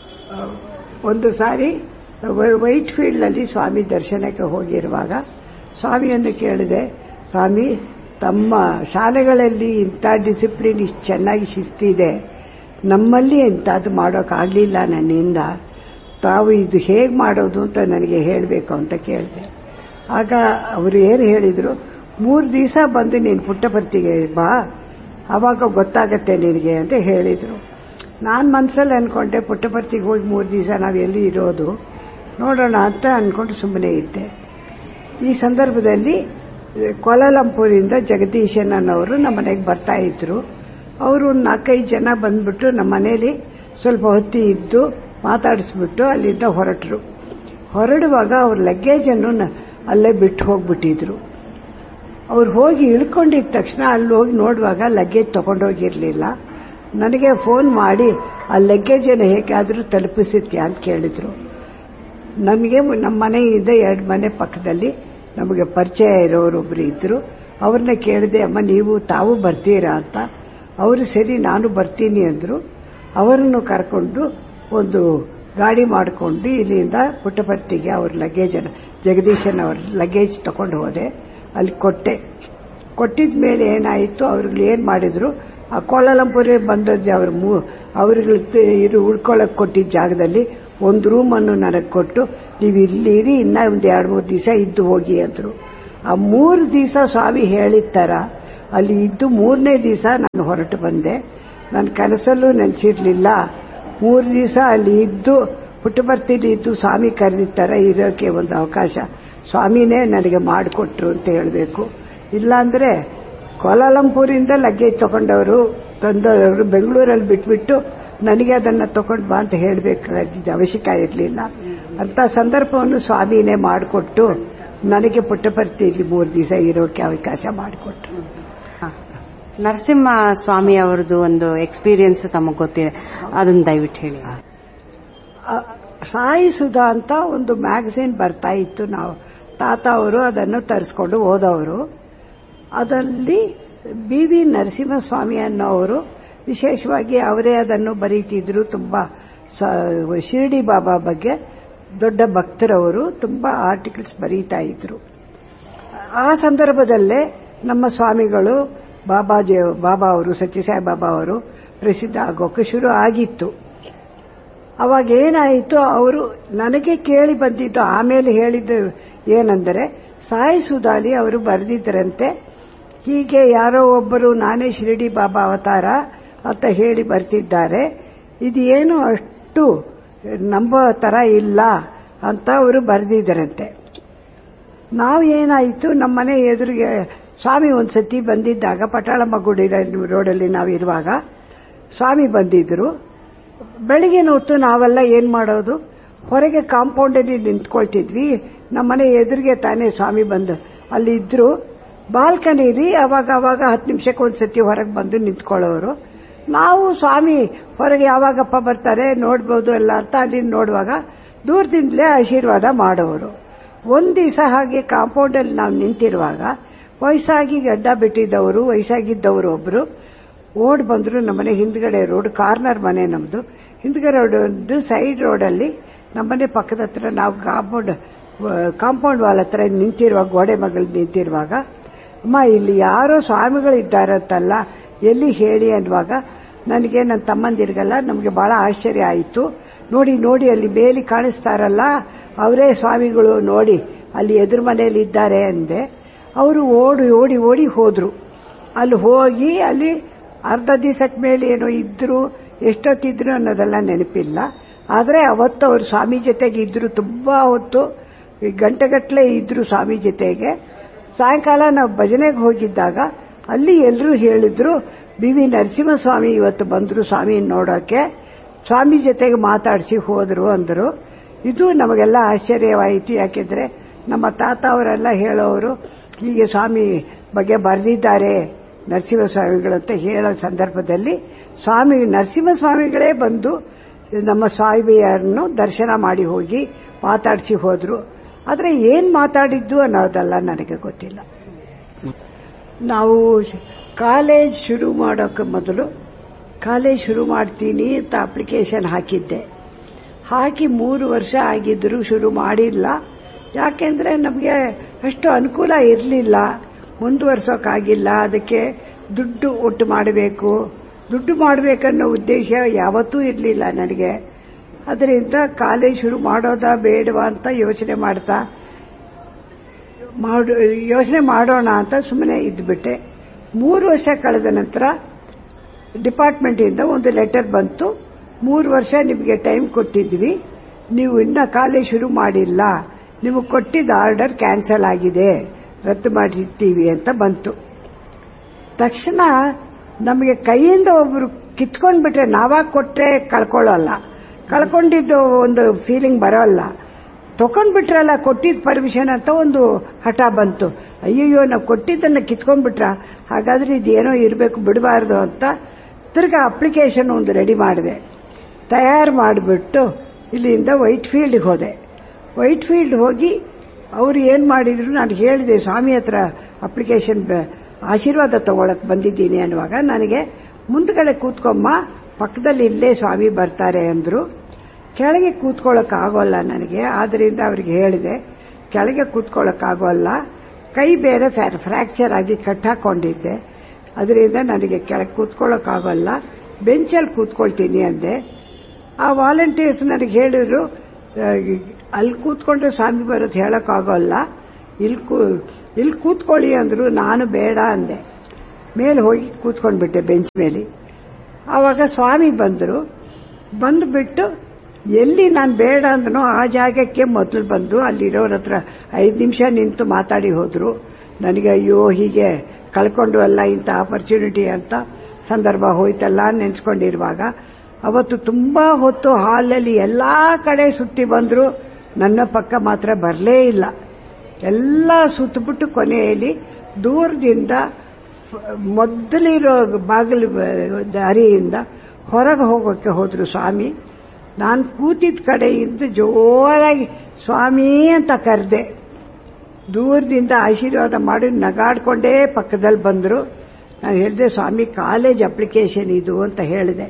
ಒಂದು ಸಾರಿ ವೈಟ್ ಫೀಲ್ಡ್ ನಲ್ಲಿ ಸ್ವಾಮಿ ದರ್ಶನಕ್ಕೆ ಹೋಗಿರುವಾಗ ಸ್ವಾಮಿಯನ್ನು ಕೇಳಿದೆ ಸ್ವಾಮಿ ತಮ್ಮ ಶಾಲೆಗಳಲ್ಲಿ ಇಂಥ ಡಿಸಿಪ್ಲಿನ್ ಇಷ್ಟು ಚೆನ್ನಾಗಿ ಶಿಸ್ತಿದೆ ನಮ್ಮಲ್ಲಿ ಇಂಥದ್ದು ಮಾಡೋಕ್ಕಾಗಲಿಲ್ಲ ನನ್ನಿಂದ ತಾವು ಇದು ಹೇಗೆ ಮಾಡೋದು ಅಂತ ನನಗೆ ಹೇಳಬೇಕು ಅಂತ ಕೇಳಿದೆ ಆಗ ಅವರು ಏನು ಹೇಳಿದ್ರು ಮೂರು ದಿವಸ ಬಂದು ನೀನು ಪುಟ್ಟಪರ್ತಿಗೆ ಬಾ ಅವಾಗ ಗೊತ್ತಾಗತ್ತೆ ನಿನಗೆ ಅಂತ ಹೇಳಿದ್ರು ನಾನು ಮನಸ್ಸಲ್ಲಿ ಅನ್ಕೊಂಡೆ ಪುಟ್ಟಪರ್ತಿಗೆ ಹೋಗಿ ಮೂರು ದಿವಸ ನಾವು ಎಲ್ಲಿ ಇರೋದು ನೋಡೋಣ ಅಂತ ಅನ್ಕೊಂಡು ಸುಮ್ಮನೆ ಇದ್ದೆ ಈ ಸಂದರ್ಭದಲ್ಲಿ ಕೋಲಾಲಂಪುರಿಂದ ಜಗದೀಶನ್ ಅನ್ನೋರು ನಮ್ಮ ಮನೆಗೆ ಬರ್ತಾ ಇದ್ರು ಅವರು ಒಂದು ನಾಲ್ಕೈದು ಜನ ಬಂದ್ಬಿಟ್ಟು ನಮ್ಮ ಮನೇಲಿ ಸ್ವಲ್ಪ ಹೊತ್ತಿ ಇದ್ದು ಮಾತಾಡಿಸ್ಬಿಟ್ಟು ಅಲ್ಲಿಂದ ಹೊರಟರು ಹೊರಡುವಾಗ ಅವ್ರ ಲಗೇಜನ್ನು ನ- ಅಲ್ಲೇ ಬಿಟ್ಟು ಹೋಗ್ಬಿಟ್ಟಿದ್ರು ಅವ್ರು ಹೋಗಿ ಇಳ್ಕೊಂಡಿದ ತಕ್ಷಣ ಅಲ್ಲಿ ಹೋಗಿ ನೋಡುವಾಗ ಲಗೇಜ್ ತಗೊಂಡೋಗಿರ್ಲಿಲ್ಲ ನನಗೆ ಫೋನ್ ಮಾಡಿ ಆ ಲಗೇಜನ್ನು ಹೇಗಾದರೂ ತಲುಪಿಸಿದ್ಯಾ ಅಂತ ಕೇಳಿದ್ರು ನಮಗೆ ನಮ್ಮ ಮನೆಯಿಂದ ಎರಡು ಮನೆ ಪಕ್ಕದಲ್ಲಿ ನಮಗೆ ಪರಿಚಯ ಇರೋರೊಬ್ರು ಇದ್ರು ಅವ್ರನ್ನ ಕೇಳಿದೆ ಅಮ್ಮ ನೀವು ತಾವು ಬರ್ತೀರಾ ಅಂತ ಅವರು ಸರಿ ನಾನು ಬರ್ತೀನಿ ಅಂದ್ರು ಅವರನ್ನು ಕರ್ಕೊಂಡು ಒಂದು ಗಾಡಿ ಮಾಡಿಕೊಂಡು ಇಲ್ಲಿಂದ ಪುಟ್ಟಪರ್ತಿಗೆ ಅವ್ರ ಲಗೇಜ್ ಜಗದೀಶನ್ ಅವ್ರ ಲಗೇಜ್ ತಗೊಂಡು ಹೋದೆ ಅಲ್ಲಿ ಕೊಟ್ಟೆ ಕೊಟ್ಟಿದ ಮೇಲೆ ಏನಾಯಿತು ಅವ್ರಿಗೆ ಏನ್ ಮಾಡಿದ್ರು ಆ ಕೋಲಾಲಂಪುರ ಬಂದದ್ದು ಅವ್ರ ಮೂ ಅವ್ರಿಗೆ ಇರು ಉಳ್ಕೊಳ್ಳಕ್ ಕೊಟ್ಟಿದ್ದ ಜಾಗದಲ್ಲಿ ಒಂದು ರೂಮನ್ನು ನನಗೆ ಕೊಟ್ಟು ನೀವು ಇಲ್ಲಿ ಇರಿ ಇನ್ನ ಒಂದು ಎರಡು ಮೂರು ದಿವಸ ಇದ್ದು ಹೋಗಿ ಅಂದ್ರು ಆ ಮೂರು ದಿವಸ ಸ್ವಾಮಿ ಹೇಳಿದ ತರ ಅಲ್ಲಿ ಇದ್ದು ಮೂರನೇ ದಿವಸ ನಾನು ಹೊರಟು ಬಂದೆ ನನ್ನ ಕನಸಲ್ಲೂ ನೆನೆಸಿರ್ಲಿಲ್ಲ ಮೂರು ದಿವಸ ಅಲ್ಲಿ ಇದ್ದು ಪುಟ್ಟಬರ್ತಿಲಿ ಇದ್ದು ಸ್ವಾಮಿ ಕರೆದಿದ್ದ ತರ ಇರೋಕೆ ಒಂದು ಅವಕಾಶ ಸ್ವಾಮಿನೇ ನನಗೆ ಮಾಡಿಕೊಟ್ರು ಅಂತ ಹೇಳಬೇಕು ಇಲ್ಲಾಂದ್ರೆ ಕೋಲಾಲಂಪುರಿಂದ ಲಗೇಜ್ ತಗೊಂಡವರು ತಂದವರು ಬೆಂಗಳೂರಲ್ಲಿ ಬಿಟ್ಬಿಟ್ಟು ನನಗೆ ಅದನ್ನ ತಗೊಂಡು ಬಾ ಅಂತ ಹೇಳಬೇಕಾಗಿದ್ದ ಅವಶ್ಯಕ ಇರಲಿಲ್ಲ ಅಂತ ಸಂದರ್ಭವನ್ನು ಸ್ವಾಮಿನೇ ಮಾಡಿಕೊಟ್ಟು ನನಗೆ ಪುಟ್ಟಪರ್ತಿಯಲ್ಲಿ ಮೂರು ದಿವಸ ಇರೋಕೆ ಅವಕಾಶ ಮಾಡಿಕೊಟ್ರು ಹ. ನರಸಿಂಹ ಸ್ವಾಮಿ ಅವರದ್ದು ಒಂದು ಎಕ್ಸ್ಪೀರಿಯನ್ಸ್ ತಮಗೆ ಗೊತ್ತಿದೆ ಅದನ್ನ ದಯವಿಟ್ಟು ಹೇಳಿ ಆ, ಸಾಯಿ ಸುಧಾ ಅಂತ ಒಂದು ಮ್ಯಾಗಝಿನ್ ಬರ್ತಾ ಇತ್ತು ನಾವು ತಾತ ಅವರು ಅದನ್ನು ತರಿಸ್ಕೊಂಡು ಓದೋರು ಅದರಲ್ಲಿ ಬಿ ವಿ ನರಸಿಂಹಸ್ವಾಮಿ ಅನ್ನೋರು ವಿಶೇಷವಾಗಿ ಅವರೇ ಅದನ್ನು ಬರೀತಿದ್ರು ತುಂಬಾ ಸ- ಶಿರ್ಡಿ ಬಾಬಾ ಬಗ್ಗೆ ದೊಡ್ಡ ಭಕ್ತರವರು ತುಂಬಾ ಆರ್ಟಿಕಲ್ಸ್ ಬರೀತಾ ಇದ್ರು ಆ ಸಂದರ್ಭದಲ್ಲೇ ನಮ್ಮ ಸ್ವಾಮಿಗಳು ಬಾಬಾಜಿ ಬಾಬಾ ಅವರು ಸತ್ಯಸಾಯಿ ಬಾಬಾ ಅವರು ಪ್ರಸಿದ್ಧ ಆಗೋಕೆ ಶುರು ಆಗಿತ್ತು ಅವಾಗ ಏನಾಯಿತು ಅವರು ನನಗೆ ಕೇಳಿ ಬಂದಿದ್ದು ಆಮೇಲೆ ಹೇಳಿದ್ದು ಏನೆಂದರೆ ಸಾಯಿ ಸುಧಾಲಿ ಅವರು ಬರೆದಿದ್ದರಂತೆ ಹೀಗೆ ಯಾರೋ ಒಬ್ಬರು ನಾನೇ ಶಿರಡಿ ಬಾಬಾ ಅವತಾರ ಅಂತ ಹೇಳಿ ಬರ್ತಿದ್ದಾರೆ ಇದು ಏನು ಅಷ್ಟು ನಂಬೋ ತರ ಇಲ್ಲ ಅಂತ ಅವರು ಬರೆದಿದ್ದರಂತೆ ನಾವು ಏನಾಯಿತು ನಮ್ಮನೆ ಎದುರಿಗೆ ಸ್ವಾಮಿ ಒಂದ್ಸತಿ ಬಂದಿದ್ದಾಗ ಪಟಾಳಮ್ಮ ಗುಡಿ ರೋಡಲ್ಲಿ ನಾವು ಇರುವಾಗ ಸ್ವಾಮಿ ಬಂದಿದ್ರು ಬೆಳಿಗ್ಗೆ ಹೊತ್ತು ನಾವೆಲ್ಲ ಏನ್ ಮಾಡೋದು ಹೊರಗೆ ಕಾಂಪೌಂಡಲ್ಲಿ ನಿಂತ್ಕೊಳ್ತಿದ್ವಿ ನಮ್ಮನೆ ಎದುರಿಗೆ ತಾನೇ ಸ್ವಾಮಿ ಬಂದು ಅಲ್ಲಿ ಇದ್ರು ಬಾಲ್ಕನಿಲಿ ಅವಾಗ ಅವಾಗ ಹತ್ತು ನಿಮಿಷಕ್ಕೆ ಒಂದ್ಸತಿ ಹೊರಗೆ ಬಂದು ನಿಂತ್ಕೊಳ್ಳೋರು ನಾವು ಸ್ವಾಮಿ ಹೊರಗೆ ಯಾವಾಗಪ್ಪ ಬರ್ತಾರೆ ನೋಡ್ಬೋದು ಎಲ್ಲ ಅಂತ ಅಲ್ಲಿ ನೋಡುವಾಗ ದೂರದಿಂದಲೇ ಆಶೀರ್ವಾದ ಮಾಡೋರು ಒಂದ್ ದಿವಸ ಹಾಗೆ ಕಾಂಪೌಂಡಲ್ಲಿ ನಾವು ನಿಂತಿರುವಾಗ ವಯಸ್ಸಾಗಿ ಗಡ್ಡ ಬಿಟ್ಟಿದ್ದವರು ವಯಸ್ಸಾಗಿದ್ದವರು ಒಬ್ರು ಓಡ್ ಬಂದ್ರು ನಮ್ಮನೆ ಹಿಂದ್ಗಡೆ ರೋಡ್ ಕಾರ್ನರ್ ಮನೆ ನಮ್ದು ಹಿಂದ್ಗಡೆ ರೋಡ್ ಒಂದು ಸೈಡ್ ರೋಡಲ್ಲಿ ನಮ್ಮನೆ ಪಕ್ಕದ ಹತ್ರ ನಾವು ಕಾಂಪೌಂಡ್ ಕಾಂಪೌಂಡ್ ವಾಲ್ ಹತ್ರ ನಿಂತಿರುವಾಗ ಗೋಡೆ ಮಗಳು ನಿಂತಿರುವಾಗ ಅಮ್ಮ ಇಲ್ಲಿ ಯಾರೋ ಸ್ವಾಮಿಗಳು ಇದ್ದಾರಂತಲ್ಲ ಎಲ್ಲಿ ಹೇಳಿ ಅನ್ನುವಾಗ ನನಗೆ ನನ್ನ ತಮ್ಮಂದಿರಿಗೆಲ್ಲ ನಮಗೆ ಬಹಳ ಆಶ್ಚರ್ಯ ಆಯಿತು ನೋಡಿ ನೋಡಿ ಅಲ್ಲಿ ಬೇಲಿ ಕಾಣಿಸ್ತಾರಲ್ಲ ಅವರೇ ಸ್ವಾಮಿಗಳು ನೋಡಿ ಅಲ್ಲಿ ಎದುರು ಮನೆಯಲ್ಲಿ ಇದ್ದಾರೆ ಅಂದೆ ಅವರು ಓಡಿ ಓಡಿ ಓಡಿ ಹೋದ್ರು ಅಲ್ಲಿ ಹೋಗಿ ಅಲ್ಲಿ ಅರ್ಧ ದಿವಸಕ್ಕೆ ಮೇಲೆ ಏನೋ ಇದ್ರು ಎಷ್ಟೊತ್ತಿದ್ರು ಅನ್ನೋದೆಲ್ಲ ನೆನಪಿಲ್ಲ ಆದರೆ ಅವತ್ತು ಅವರು ಸ್ವಾಮಿ ಜೊತೆಗೆ ಇದ್ರು ತುಂಬಾ ಹೊತ್ತು ಗಂಟೆಗಟ್ಟಲೆ ಇದ್ರು ಸ್ವಾಮಿ ಜೊತೆಗೆ ಸಾಯಂಕಾಲ ನಾವು ಭಜನೆಗೆ ಹೋಗಿದ್ದಾಗ ಅಲ್ಲಿ ಎಲ್ಲರೂ ಹೇಳಿದ್ರು ಬಿ ವಿ ನರಸಿಂಹಸ್ವಾಮಿ ಇವತ್ತು ಬಂದ್ರು ಸ್ವಾಮಿ ನೋಡೋಕೆ ಸ್ವಾಮಿ ಜೊತೆಗೆ ಮಾತಾಡಿಸಿ ಹೋದ್ರು ಅಂದರು ಇದು ನಮಗೆಲ್ಲ ಆಶ್ಚರ್ಯವಾಯಿತು ಯಾಕೆಂದ್ರೆ ನಮ್ಮ ತಾತ ಅವರೆಲ್ಲ ಹೇಳೋರು ಹೀಗೆ ಸ್ವಾಮಿ ಬಗ್ಗೆ ಬರೆದಿದ್ದಾರೆ ನರಸಿಂಹಸ್ವಾಮಿಗಳು ಅಂತ ಹೇಳೋ ಸಂದರ್ಭದಲ್ಲಿ ಸ್ವಾಮಿ ನರಸಿಂಹಸ್ವಾಮಿಗಳೇ ಬಂದು ನಮ್ಮ ಸ್ವಾಮಿಯರನ್ನು ದರ್ಶನ ಮಾಡಿ ಹೋಗಿ ಮಾತಾಡಿಸಿ ಹೋದ್ರು ಆದ್ರೆ ಏನ್ ಮಾತಾಡಿದ್ದು ಅನ್ನೋದಲ್ಲ ನನಗೆ ಗೊತ್ತಿಲ್ಲ ನಾವು ಕಾಲೇಜ್ ಶುರು ಮಾಡೋಕೆ ಮೊದಲು ಕಾಲೇಜ್ ಶುರು ಮಾಡ್ತೀನಿ ಅಂತ ಅಪ್ಲಿಕೇಶನ್ ಹಾಕಿದ್ದೆ ಹಾಕಿ ಮೂರು ವರ್ಷ ಆಗಿದ್ರೂ ಶುರು ಮಾಡಿಲ್ಲ ಯಾಕೆಂದ್ರೆ ನಮಗೆ ಅಷ್ಟು ಅನುಕೂಲ ಇರಲಿಲ್ಲ ಮುಂದುವರ್ಸೋಕ್ಕಾಗಿಲ್ಲ ಅದಕ್ಕೆ ದುಡ್ಡು ಒಟ್ಟು ಮಾಡಬೇಕು ದುಡ್ಡು ಮಾಡಬೇಕನ್ನೋ ಉದ್ದೇಶ ಯಾವತ್ತೂ ಇರಲಿಲ್ಲ ನನಗೆ ಅದರಿಂದ ಕಾಲೇಜ್ ಶುರು ಮಾಡೋದಾ ಬೇಡವಾ ಅಂತ ಯೋಚನೆ ಮಾಡ್ತಾ ಮಾಡು ಯೋಚನೆ ಮಾಡೋಣ ಅಂತ ಸುಮ್ಮನೆ ಇದ್ಬಿಟ್ಟೆ ಮೂರು ವರ್ಷ ಕಳೆದ ನಂತರ ಡಿಪಾರ್ಟ್ಮೆಂಟಿಂದ ಒಂದು ಲೆಟರ್ ಬಂತು ಮೂರು ವರ್ಷ ನಿಮಗೆ ಟೈಮ್ ಕೊಟ್ಟಿದ್ವಿ ನೀವು ಇನ್ನ ಕಾಲೇಜ್ ಶುರು ಮಾಡಿಲ್ಲ ನಿಮಗೆ ಕೊಟ್ಟಿದ್ದ ಆರ್ಡರ್ ಕ್ಯಾನ್ಸಲ್ ಆಗಿದೆ ರದ್ದು ಮಾಡಿರ್ತೀವಿ ಅಂತ ಬಂತು ತಕ್ಷಣ ನಮಗೆ ಕೈಯಿಂದ ಒಬ್ರು ಕಿತ್ಕೊಂಡ್ಬಿಟ್ರೆ ನಾವಾಗ ಕೊಟ್ರೆ ಕಳ್ಕೊಳ್ಳಲ್ಲ ಕಳ್ಕೊಂಡಿದ್ದು ಒಂದು ಫೀಲಿಂಗ್ ಬರೋಲ್ಲ ತಗೊಂಡ್ಬಿಟ್ರಲ್ಲ ಕೊಟ್ಟಿದ್ದ ಪರ್ಮಿಷನ್ ಅಂತ ಒಂದು ಹಠ ಬಂತು ಅಯ್ಯಯ್ಯೋ ನಾವು ಕೊಟ್ಟಿದ್ದನ್ನ ಕಿತ್ಕೊಂಡ್ಬಿಟ್ರ ಹಾಗಾದ್ರೆ ಇದೇನೋ ಇರಬೇಕು ಬಿಡಬಾರ್ದು ಅಂತ ತಿರ್ಗಾ ಅಪ್ಲಿಕೇಶನ್ ಒಂದು ರೆಡಿ ಮಾಡಿದೆ ತಯಾರು ಮಾಡಿಬಿಟ್ಟು ಇಲ್ಲಿಂದ ವೈಟ್ ಫೀಲ್ಡ್ಗೆ ಹೋದೆ ವೈಟ್ ಫೀಲ್ಡ್ ಹೋಗಿ ಅವರು ಏನ್ ಮಾಡಿದ್ರು ನಾನು ಹೇಳಿದೆ ಸ್ವಾಮಿ ಹತ್ರ ಅಪ್ಲಿಕೇಶನ್ ಆಶೀರ್ವಾದ ತಗೊಳಕ್ ಬಂದಿದ್ದೀನಿ ಅನ್ನುವಾಗ ನನಗೆ ಮುಂದ್ಗಡೆ ಕೂತ್ಕೊಮ್ಮ ಪಕ್ಕದಲ್ಲಿ ಇಲ್ಲೇ ಸ್ವಾಮಿ ಬರ್ತಾರೆ ಅಂದ್ರು ಕೆಳಗೆ ಕೂತ್ಕೊಳ್ಳಕ್ ಆಗೋಲ್ಲ ನನಗೆ ಆದ್ರಿಂದ ಅವ್ರಿಗೆ ಹೇಳಿದೆ ಕೆಳಗೆ ಕೂತ್ಕೊಳ್ಳಕ್ ಆಗೋಲ್ಲ ಕೈ ಬೇರೆ ಫ್ರಾಕ್ಚರ್ ಆಗಿ ಕಟ್ಟಾಕೊಂಡಿದ್ದೆ ಅದರಿಂದ ನನಗೆ ಕೆಳಗೆ ಕೂತ್ಕೊಳ್ಳಕ್ ಆಗೋಲ್ಲ ಬೆಂಚಲ್ಲಿ ಕೂತ್ಕೊಳ್ತೀನಿ ಅಂದೆ ಆ ವಾಲಂಟಿಯರ್ಸ್ ನನಗೆ ಹೇಳಿದ್ರು ಅಲ್ಲಿ ಕೂತ್ಕೊಂಡ್ರೆ ಸ್ವಾಮಿ ಬರೋದು ಹೇಳಕ್ಕಾಗೋಲ್ಲ ಇಲ್ಲಿ ಕೂ ಇಲ್ಲಿ ಕೂತ್ಕೊಳ್ಳಿ ಅಂದ್ರು ನಾನು ಬೇಡ ಅಂದೆ ಮೇಲೆ ಹೋಗಿ ಕೂತ್ಕೊಂಡ್ಬಿಟ್ಟೆ ಬೆಂಚ್ ಮೇಲೆ ಆವಾಗ ಸ್ವಾಮಿ ಬಂದರು ಬಂದುಬಿಟ್ಟು ಎಲ್ಲಿ ನಾನು ಬೇಡ ಅಂದನೋ ಆ ಜಾಗಕ್ಕೆ ಮೊದಲು ಬಂದು ಅಲ್ಲಿರೋರ ಹತ್ರ ಐದು ನಿಮಿಷ ನಿಂತು ಮಾತಾಡಿ ಹೋದ್ರು ನನಗೆ ಅಯ್ಯೋ ಹೀಗೆ ಕಳ್ಕೊಂಡು ಅಲ್ಲ ಇಂಥ ಆಪರ್ಚುನಿಟಿ ಅಂತ ಸಂದರ್ಭ ಹೋಯ್ತಲ್ಲ ನೆನ್ಸ್ಕೊಂಡಿರುವಾಗ ಅವತ್ತು ತುಂಬಾ ಹೊತ್ತು ಹಾಲಲ್ಲಿ ಎಲ್ಲಾ ಕಡೆ ಸುತ್ತಿ ಬಂದ್ರು ನನ್ನ ಪಕ್ಕ ಮಾತ್ರ ಬರಲೇ ಇಲ್ಲ ಎಲ್ಲ ಸುತ್ತಬಿಟ್ಟು ಕೊನೆಯಲ್ಲಿ ದೂರದಿಂದ ಮೊದಲಿರೋ ಬಾಗಿಲು ದಾರಿಯಿಂದ ಹೊರಗೆ ಹೋಗೋಕ್ಕೆ ಹೋದ್ರು ಸ್ವಾಮಿ ನಾನು ಕೂತಿದ್ದ ಕಡೆಯಿಂದ ಜೋರಾಗಿ ಸ್ವಾಮಿ ಅಂತ ಕರೆದೆ ದೂರದಿಂದ ಆಶೀರ್ವಾದ ಮಾಡಿ ನಗಾಡ್ಕೊಂಡೇ ಪಕ್ಕದಲ್ಲಿ ಬಂದರು ನಾನು ಹೇಳಿದೆ ಸ್ವಾಮಿ ಕಾಲೇಜ್ ಅಪ್ಲಿಕೇಶನ್ ಇದು ಅಂತ ಹೇಳಿದೆ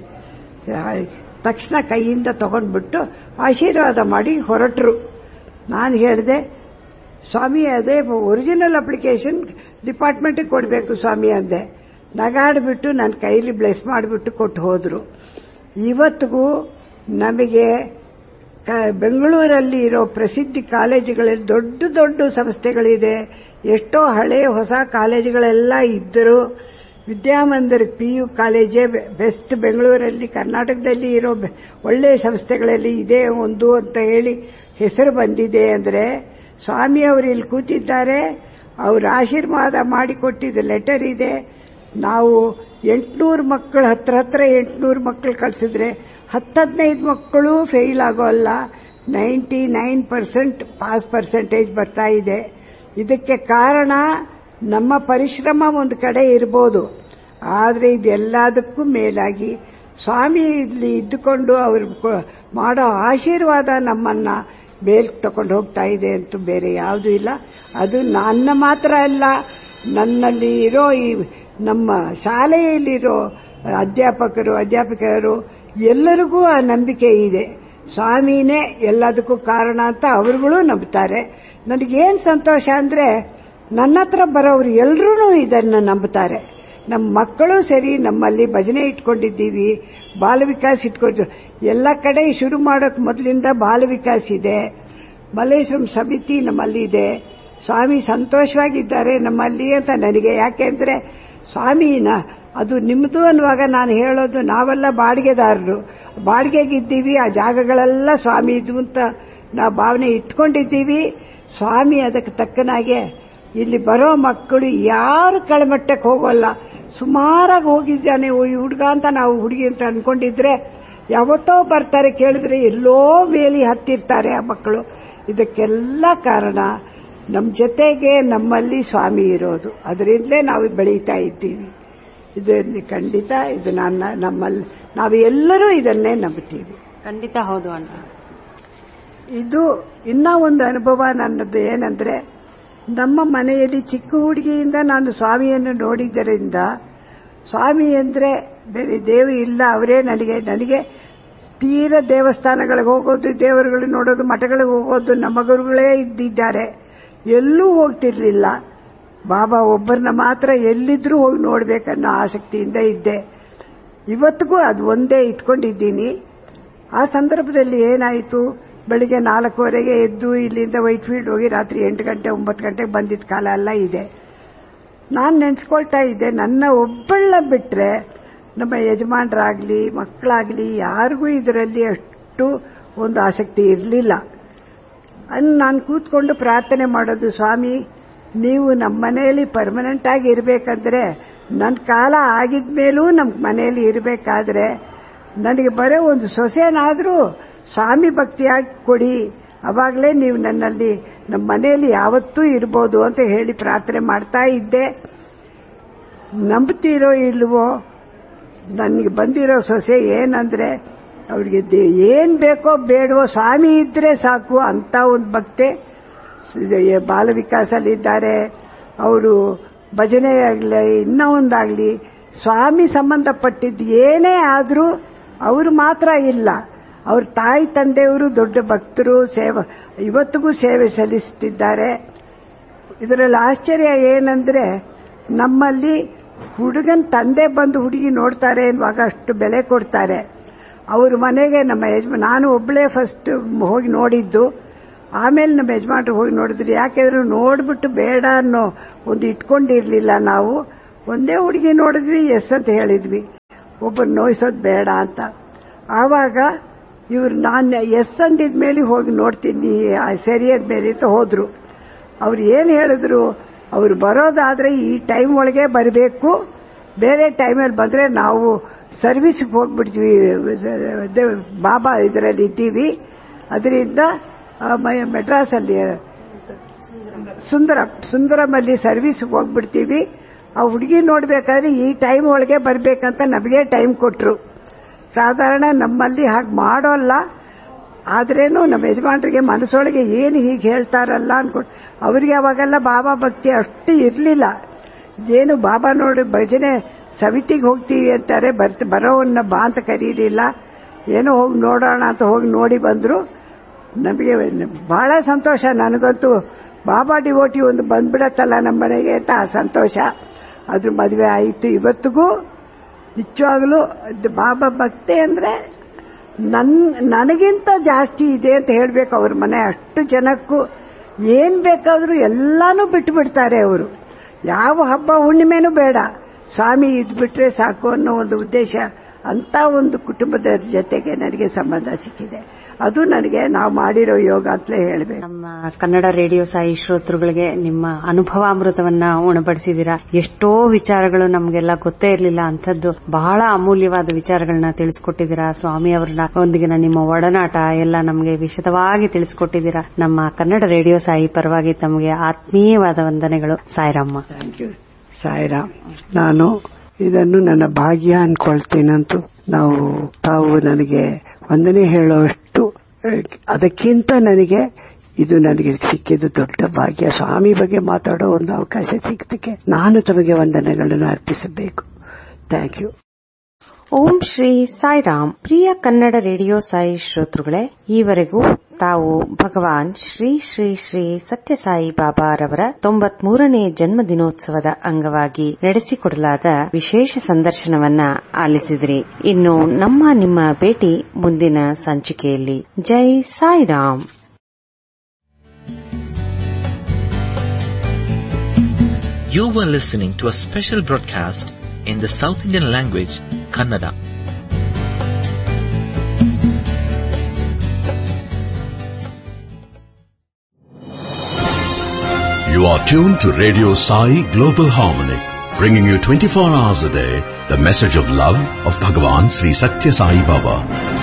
ತಕ್ಷಣ ಕೈಯಿಂದ ತಗೊಂಡ್ಬಿಟ್ಟು ಆಶೀರ್ವಾದ ಮಾಡಿ ಹೊರಟರು ನಾನು ಹೇಳಿದೆ ಸ್ವಾಮಿ ಅದೇ ಒರಿಜಿನಲ್ ಅಪ್ಲಿಕೇಶನ್ ಡಿಪಾರ್ಟ್ಮೆಂಟಿಗೆ ಕೊಡಬೇಕು ಸ್ವಾಮಿ ಅಂದೆ ನಗಾಡ್ಬಿಟ್ಟು ನನ್ನ ಕೈಲಿ ಬ್ಲೆಸ್ ಮಾಡಿಬಿಟ್ಟು ಕೊಟ್ಟು ಹೋದ್ರು ಇವತ್ತಿಗೂ ನಮಗೆ ಬೆಂಗಳೂರಲ್ಲಿ ಇರೋ ಪ್ರಸಿದ್ಧಿ ಕಾಲೇಜುಗಳಲ್ಲಿ ದೊಡ್ಡ ದೊಡ್ಡ ಸಂಸ್ಥೆಗಳಿದೆ ಎಷ್ಟೋ ಹಳೆ ಹೊಸ ಕಾಲೇಜುಗಳೆಲ್ಲ ಇದ್ದರು ವಿದ್ಯಾಮಂದಿರ ಪಿ ಯು ಕಾಲೇಜೇ ಬೆಸ್ಟ್ ಬೆಂಗಳೂರಲ್ಲಿ ಕರ್ನಾಟಕದಲ್ಲಿ ಇರೋ ಒಳ್ಳೆಯ ಸಂಸ್ಥೆಗಳಲ್ಲಿ ಇದೆ ಒಂದು ಅಂತ ಹೇಳಿ ಹೆಸರು ಬಂದಿದೆ ಅಂದರೆ ಸ್ವಾಮಿ ಅವರು ಇಲ್ಲಿ ಕೂತಿದ್ದಾರೆ ಅವ್ರ ಆಶೀರ್ವಾದ ಮಾಡಿಕೊಟ್ಟಿದ್ದ ಲೆಟರ್ ಇದೆ ನಾವು ಎಂಟುನೂರು ಮಕ್ಕಳು ಹತ್ರ ಹತ್ರ ಎಂಟುನೂರು ಮಕ್ಕಳು ಕಳಿಸಿದ್ರೆ ಹತ್ತದೈದು ಮಕ್ಕಳು ಫೇಲ್ ಆಗೋಲ್ಲ ninety nine percent pass percentage ಬರ್ತಾ ಇದೆ ಇದಕ್ಕೆ ಕಾರಣ ನಮ್ಮ ಪರಿಶ್ರಮ ಒಂದು ಕಡೆ ಇರ್ಬೋದು ಆದರೆ ಇದೆಲ್ಲದಕ್ಕೂ ಮೇಲಾಗಿ ಸ್ವಾಮಿ ಇಲ್ಲಿ ಇದ್ದುಕೊಂಡು ಅವರು ಮಾಡೋ ಆಶೀರ್ವಾದ ನಮ್ಮನ್ನ ಮೇಲ್ ತಕೊಂಡು ಹೋಗ್ತಾ ಇದೆ ಅಂತೂ ಬೇರೆ ಯಾವುದೂ ಇಲ್ಲ ಅದು ನನ್ನ ಮಾತ್ರ ಅಲ್ಲ ನನ್ನಲ್ಲಿ ಇರೋ ಈ ನಮ್ಮ ಶಾಲೆಯಲ್ಲಿರೋ ಅಧ್ಯಾಪಕರು ಅಧ್ಯಾಪಕರು ಎಲ್ಲರಿಗೂ ಆ ನಂಬಿಕೆ ಇದೆ ಸ್ವಾಮಿನೇ ಎಲ್ಲದಕ್ಕೂ ಕಾರಣ ಅಂತ ಅವರುಗಳು ನಂಬ್ತಾರೆ ನನಗೇನು ಸಂತೋಷ ಅಂದ್ರೆ ನನ್ನ ಹತ್ರ ಬರೋರು ಎಲ್ಲರೂ ಇದನ್ನ ನಂಬುತ್ತಾರೆ ನಮ್ಮ ಮಕ್ಕಳು ಸರಿ ನಮ್ಮಲ್ಲಿ ಭಜನೆ ಇಟ್ಕೊಂಡಿದ್ದೀವಿ ಬಾಲ ವಿಕಾಸ್ ಇಟ್ಕೊಂಡು ಎಲ್ಲ ಕಡೆ ಶುರು ಮಾಡೋಕ್ ಮೊದಲಿಂದ ಬಾಲ ವಿಕಾಸ್ ಇದೆ ಮಲ್ಲೇಶ್ವರಂ ಸಮಿತಿ ನಮ್ಮಲ್ಲಿ ಇದೆ ಸ್ವಾಮಿ ಸಂತೋಷವಾಗಿದ್ದಾರೆ ನಮ್ಮಲ್ಲಿ ಅಂತ ನನಗೆ ಯಾಕೆಂದ್ರೆ ಸ್ವಾಮಿನ ಅದು ನಿಮ್ಮದು ಅನ್ನುವಾಗ ನಾನು ಹೇಳೋದು ನಾವೆಲ್ಲ ಬಾಡಿಗೆದಾರರು ಬಾಡಿಗೆಗಿದ್ದೀವಿ ಆ ಜಾಗಗಳೆಲ್ಲ ಸ್ವಾಮಿ ಇದು ಅಂತ ನಾವು ಭಾವನೆ ಇಟ್ಕೊಂಡಿದ್ದೀವಿ ಸ್ವಾಮಿ ಅದಕ್ಕೆ ತಕ್ಕನಾಗೆ ಇಲ್ಲಿ ಬರೋ ಮಕ್ಕಳು ಯಾರು ಕೆಳಮಟ್ಟಕ್ಕೆ ಹೋಗೋಲ್ಲ ಸುಮಾರಾಗಿ ಹೋಗಿದ್ದಾನೆ ಈ ಹುಡುಗ ಅಂತ ನಾವು ಹುಡುಗಿ ಅಂತ ಅನ್ಕೊಂಡಿದ್ರೆ ಯಾವತ್ತೋ ಬರ್ತಾರೆ ಕೇಳಿದ್ರೆ ಎಲ್ಲೋ ಮೇಲಿ ಹತ್ತಿರ್ತಾರೆ ಆ ಮಕ್ಕಳು ಇದಕ್ಕೆಲ್ಲ ಕಾರಣ ನಮ್ಮ ಜೊತೆಗೆ ನಮ್ಮಲ್ಲಿ ಸ್ವಾಮಿ ಇರೋದು ಅದರಿಂದಲೇ ನಾವು ಬೆಳೀತಾ ಇದ್ದೀವಿ ಇದು ಖಂಡಿತ ಇದು ನನ್ನ ನಮ್ಮಲ್ಲಿ ನಾವು ಎಲ್ಲರೂ ಇದನ್ನೇ ನಂಬ್ತೀವಿ ಖಂಡಿತ ಹೌದು ಅಣ್ಣ ಇದು ಇನ್ನ ಒಂದು ಅನುಭವ ನನ್ನದು ಏನಂದ್ರೆ ನಮ್ಮ ಮನೆಯಲ್ಲಿ ಚಿಕ್ಕ ಹುಡುಗಿಯಿಂದ ನಾನು ಸ್ವಾಮಿಯನ್ನು ನೋಡಿದ್ದರಿಂದ ಸ್ವಾಮಿ ಅಂದ್ರೆ ಬೇರೆ ದೇವರು ಇಲ್ಲ ಅವರೇ ನನಗೆ ನನಗೆ ತೀರ ದೇವಸ್ಥಾನಗಳಿಗೆ ಹೋಗೋದು ದೇವರುಗಳು ನೋಡೋದು ಮಠಗಳಿಗೆ ಹೋಗೋದು ನಮ್ಮ ಗುರುಗಳೇ ಇದ್ದಿದ್ದಾರೆ ಎಲ್ಲೂ ಹೋಗ್ತಿರ್ಲಿಲ್ಲ ಬಾಬಾ ಒಬ್ಬರನ್ನ ಮಾತ್ರ ಎಲ್ಲಿದ್ರೂ ಹೋಗಿ ನೋಡ್ಬೇಕನ್ನೋ ಆಸಕ್ತಿಯಿಂದ ಇದ್ದೆ ಇವತ್ತಿಗೂ ಅದು ಒಂದೇ ಇಟ್ಕೊಂಡಿದ್ದೀನಿ ಆ ಸಂದರ್ಭದಲ್ಲಿ ಏನಾಯಿತು ಬೆಳಿಗ್ಗೆ ನಾಲ್ಕುವರೆಗೆ ಎದ್ದು ಇಲ್ಲಿಂದ ವೈಟ್ ಫೀಲ್ಡ್ ಹೋಗಿ ರಾತ್ರಿ ಎಂಟು ಗಂಟೆ ಒಂಬತ್ತು ಗಂಟೆಗೆ ಬಂದಿದ್ದ ಕಾಲ ಎಲ್ಲ ಇದೆ ನಾನು ನೆನೆಸ್ಕೊಳ್ತಾ ಇದ್ದೆ ನನ್ನ ಒಬ್ಬಳ ಬಿಟ್ರೆ ನಮ್ಮ ಯಜಮಾನರಾಗ್ಲಿ ಮಕ್ಕಳಾಗ್ಲಿ ಯಾರಿಗೂ ಇದರಲ್ಲಿ ಅಷ್ಟು ಒಂದು ಆಸಕ್ತಿ ಇರಲಿಲ್ಲ ನಾನು ಕೂತ್ಕೊಂಡು ಪ್ರಾರ್ಥನೆ ಮಾಡೋದು ಸ್ವಾಮಿ ನೀವು ನಮ್ಮ ಮನೆಯಲ್ಲಿ ಪರ್ಮನೆಂಟ್ ಆಗಿ ಇರಬೇಕಂದ್ರೆ ನನ್ನ ಕಾಲ ಆಗಿದ್ಮೇಲೂ ನಮ್ಮ ಮನೆಯಲ್ಲಿ ಇರಬೇಕಾದ್ರೆ ನನಗೆ ಬರೋ ಒಂದು ಸೊಸೆನಾದರೂ ಸ್ವಾಮಿ ಭಕ್ತಿಯಾಗಿ ಕೊಡಿ ಅವಾಗಲೇ ನೀವು ನನ್ನಲ್ಲಿ ನಮ್ಮ ಮನೆಯಲ್ಲಿ ಯಾವತ್ತೂ ಇರ್ಬೋದು ಅಂತ ಹೇಳಿ ಪ್ರಾರ್ಥನೆ ಮಾಡ್ತಾ ಇದ್ದೆ ನಂಬ್ತೀರೋ ಇಲ್ವೋ ನನಗೆ ಬಂದಿರೋ ಸೊಸೆ ಏನಂದ್ರೆ ಅವಳಿಗೆ ಏನ್ ಬೇಕೋ ಬೇಡವೋ ಸ್ವಾಮಿ ಇದ್ರೆ ಸಾಕು ಅಂತ ಒಂದು ಭಕ್ತೆ ಬಾಲ ವಿಕಾಸಲ್ಲಿದ್ದಾರೆ ಅವರು ಭಜನೆ ಆಗಲಿ ಇನ್ನೂ ಒಂದಾಗಲಿ ಸ್ವಾಮಿ ಸಂಬಂಧಪಟ್ಟಿದ್ದು ಏನೇ ಆದರೂ ಅವರು ಮಾತ್ರ ಇಲ್ಲ ಅವ್ರ ತಾಯಿ ತಂದೆಯವರು ದೊಡ್ಡ ಭಕ್ತರು ಸೇವೆ ಇವತ್ತಿಗೂ ಸೇವೆ ಸಲ್ಲಿಸುತ್ತಿದ್ದಾರೆ ಇದರಲ್ಲಿ ಆಶ್ಚರ್ಯ ಏನಂದ್ರೆ ನಮ್ಮಲ್ಲಿ ಹುಡುಗನ ತಂದೆ ಬಂದು ಹುಡುಗಿ ನೋಡ್ತಾರೆ ಎನ್ನುವಾಗ ಅಷ್ಟು ಬೆಲೆ ಕೊಡ್ತಾರೆ ಅವ್ರ ಮನೆಗೆ ನಮ್ಮ ಯಜಮಾನ ನಾನು ಒಬ್ಬಳೇ ಫಸ್ಟ್ ಹೋಗಿ ನೋಡಿದ್ದು ಆಮೇಲೆ ನಮ್ಮ ಯಜಮಾನ್ರು ಹೋಗಿ ನೋಡಿದ್ರು ಯಾಕೆಂದ್ರೆ ನೋಡ್ಬಿಟ್ಟು ಬೇಡ ಅನ್ನೋ ಒಂದು ಇಟ್ಕೊಂಡಿರ್ಲಿಲ್ಲ ನಾವು ಒಂದೇ ಹುಡುಗಿ ನೋಡಿದ್ವಿ ಎಸ್ ಅಂತ ಹೇಳಿದ್ವಿ ಒಬ್ಬರು ನೋಯಿಸೋದು ಬೇಡ ಅಂತ ಆವಾಗ ಇವ್ರು ನಾನು ಎಸ್ ಅಂದಿದ ಮೇಲೆ ಹೋಗಿ ನೋಡ್ತೀನಿ ಸರಿಯಾದ ಮೇಲೆ ಅಂತ ಹೋದ್ರು ಅವ್ರು ಏನು ಹೇಳಿದ್ರು ಅವ್ರು ಬರೋದಾದ್ರೆ ಈ ಟೈಮ್ ಒಳಗೆ ಬರಬೇಕು ಬೇರೆ ಟೈಮಲ್ಲಿ ಬಂದ್ರೆ ನಾವು ಸರ್ವಿಸ್ಗೆ ಹೋಗ್ಬಿಡ್ತೀವಿ ಇದು ಬಾಬಾ ಇದರಲ್ಲಿ ಇದ್ದೀವಿ ಅದರಿಂದ ಮೆಡ್ರಾಸಲ್ಲಿ ಸುಂದರಂ ಸುಂದರಮಲ್ಲಿ ಸರ್ವಿಸ್ಗೆ ಹೋಗ್ಬಿಡ್ತೀವಿ ಆ ಹುಡುಗಿ ನೋಡ್ಬೇಕಾದ್ರೆ ಈ ಟೈಮ್ ಒಳಗೆ ಬರ್ಬೇಕಂತ ನಮಗೆ ಟೈಮ್ ಕೊಟ್ರು ಸಾಧಾರಣ ನಮ್ಮಲ್ಲಿ ಹಾಗೆ ಮಾಡೋಲ್ಲ ಆದ್ರೇನು ನಮ್ಮ ಯಜಮಾನ್ರಿಗೆ ಮನಸ್ಸೊಳಗೆ ಏನು ಹೀಗೆ ಹೇಳ್ತಾರಲ್ಲ ಅನ್ಕೊಂಡು ಅವರಿಗೆ ಅವಾಗೆಲ್ಲ ಬಾಬಾ ಭಕ್ತಿ ಅಷ್ಟು ಇರಲಿಲ್ಲ ಇದೇನು ಬಾಬಾ ನೋಡಿ ಭಜನೆ ಸಮಿತಿಗೆ ಹೋಗ್ತೀವಿ ಅಂತಾರೆ ಬರ್ತ ಬರೋವನ್ನ ಬಾ ಅಂತ ಕರೀಲಿಲ್ಲ ಏನೋ ಹೋಗಿ ನೋಡೋಣ ಅಂತ ಹೋಗಿ ನೋಡಿ ಬಂದ್ರು ನಮಗೆ ಬಹಳ ಸಂತೋಷ ನನಗಂತೂ ಬಾಬಾ ಡಿವೋಟಿ ಒಂದು ಬಂದ್ಬಿಡತ್ತಲ್ಲ ನಮ್ಮ ಮನೆಗೆ ಅಂತ ಆ ಸಂತೋಷ ಅದ್ರ ಮದುವೆ ಆಯಿತು ಇವತ್ತಿಗೂ ನಿಜವಾಗ್ಲೂ ಬಾಬಾ ಭಕ್ತಿ ಅಂದ್ರೆ ನನ್ ನನಗಿಂತ ಜಾಸ್ತಿ ಇದೆ ಅಂತ ಹೇಳ್ಬೇಕು ಅವ್ರ ಮನೆ ಅಷ್ಟು ಜನಕ್ಕೂ ಏನ್ ಬೇಕಾದ್ರೂ ಎಲ್ಲಾನು ಬಿಟ್ಟು ಬಿಡ್ತಾರೆ ಅವರು ಯಾವ ಹಬ್ಬ ಹುಣ್ಣಿಮೆನೂ ಬೇಡ ಸ್ವಾಮಿ ಇದ್ಬಿಟ್ರೆ ಸಾಕು ಅನ್ನೋ ಒಂದು ಉದ್ದೇಶ ಅಂತ ಒಂದು ಕುಟುಂಬದ ಜೊತೆಗೆ ನನಗೆ ಸಂಬಂಧ ಸಿಕ್ಕಿದೆ ಅದು ನನಗೆ ನಾವು ಮಾಡಿರೋ ಯೋಗ ಅಂತಲೇ ಹೇಳಬೇಕು ನಮ್ಮ ಕನ್ನಡ ರೇಡಿಯೋ ಸಾಯಿ ಶ್ರೋತೃಗಳಿಗೆ ನಿಮ್ಮ ಅನುಭವಾಮೃತವನ್ನ ಉಣಬಡಿಸಿದೀರಾ ಎಷ್ಟೋ ವಿಚಾರಗಳು ನಮಗೆಲ್ಲ ಗೊತ್ತೇ ಇರಲಿಲ್ಲ ಅಂಥದ್ದು ಬಹಳ ಅಮೂಲ್ಯವಾದ ವಿಚಾರಗಳನ್ನ ತಿಳಿಸ್ಕೊಟ್ಟಿದ್ದೀರಾ ಸ್ವಾಮಿ ಅವರನ್ನ ಒಂದಿಗಿನ ನಿಮ್ಮ ಒಡನಾಟ ಎಲ್ಲ ನಮಗೆ ವಿಶದವಾಗಿ ತಿಳಿಸ್ಕೊಟ್ಟಿದ್ದೀರಾ ನಮ್ಮ ಕನ್ನಡ ರೇಡಿಯೋ ಸಾಯಿ ಪರವಾಗಿ ತಮಗೆ ಆತ್ಮೀಯವಾದ ವಂದನೆಗಳು ಸಾಯಿರಮ್ಮ ಥ್ಯಾಂಕ್ ಯು ಸಾಯಿರಾಮ್ ನಾನು ಇದನ್ನು ನನ್ನ ಭಾಗ್ಯ ಅನ್ಕೊಳ್ತೀನಂತೂ ನಾವು ತಾವು ನನಗೆ ವಂದನೆ ಹೇಳೋಷ್ಟು ಅಹ್, ಅದಕ್ಕಿಂತ ನನಗೆ ಇದು ನನಗೆ ಸಿಕ್ಕಿದ್ದು ದೊಡ್ಡ ಭಾಗ್ಯ ಸ್ವಾಮಿ ಬಗ್ಗೆ ಮಾತಾಡೋ ಒಂದು ಅವಕಾಶ ಸಿಕ್ಕದಕ್ಕೆ ನಾನು ತಮಗೆ ವಂದನೆಗಳನ್ನು ಅರ್ಪಿಸಬೇಕು ಥ್ಯಾಂಕ್ ಯು ಓಂ ಶ್ರೀ ಸಾಯಿರಾಮ್ ಪ್ರಿಯ ಕನ್ನಡ ರೇಡಿಯೋ ಸಾಯಿ ಶ್ರೋತೃಗಳೇ ಈವರೆಗೂ ತಾವು ಭಗವಾನ್ ಶ್ರೀ ಶ್ರೀ ಶ್ರೀ ಸತ್ಯಸಾಯಿ ಬಾಬಾರವರ ತೊಂಬತ್ಮೂರನೇ ಜನ್ಮ ದಿನೋತ್ಸವದ ಅಂಗವಾಗಿ ನಡೆಸಿಕೊಡಲಾದ ವಿಶೇಷ ಸಂದರ್ಶನವನ್ನ ಆಲಿಸಿದ್ರಿ ಇನ್ನು ನಮ್ಮ ನಿಮ್ಮ ಭೇಟಿ ಮುಂದಿನ ಸಂಚಿಕೆಯಲ್ಲಿ ಜೈ Sairam You were listening to a special broadcast in the South Indian language, Kannada. You are tuned to Radio Sai Global Harmony, bringing you 24 hours a day the message of love of Bhagavan Sri Satya Sai Baba.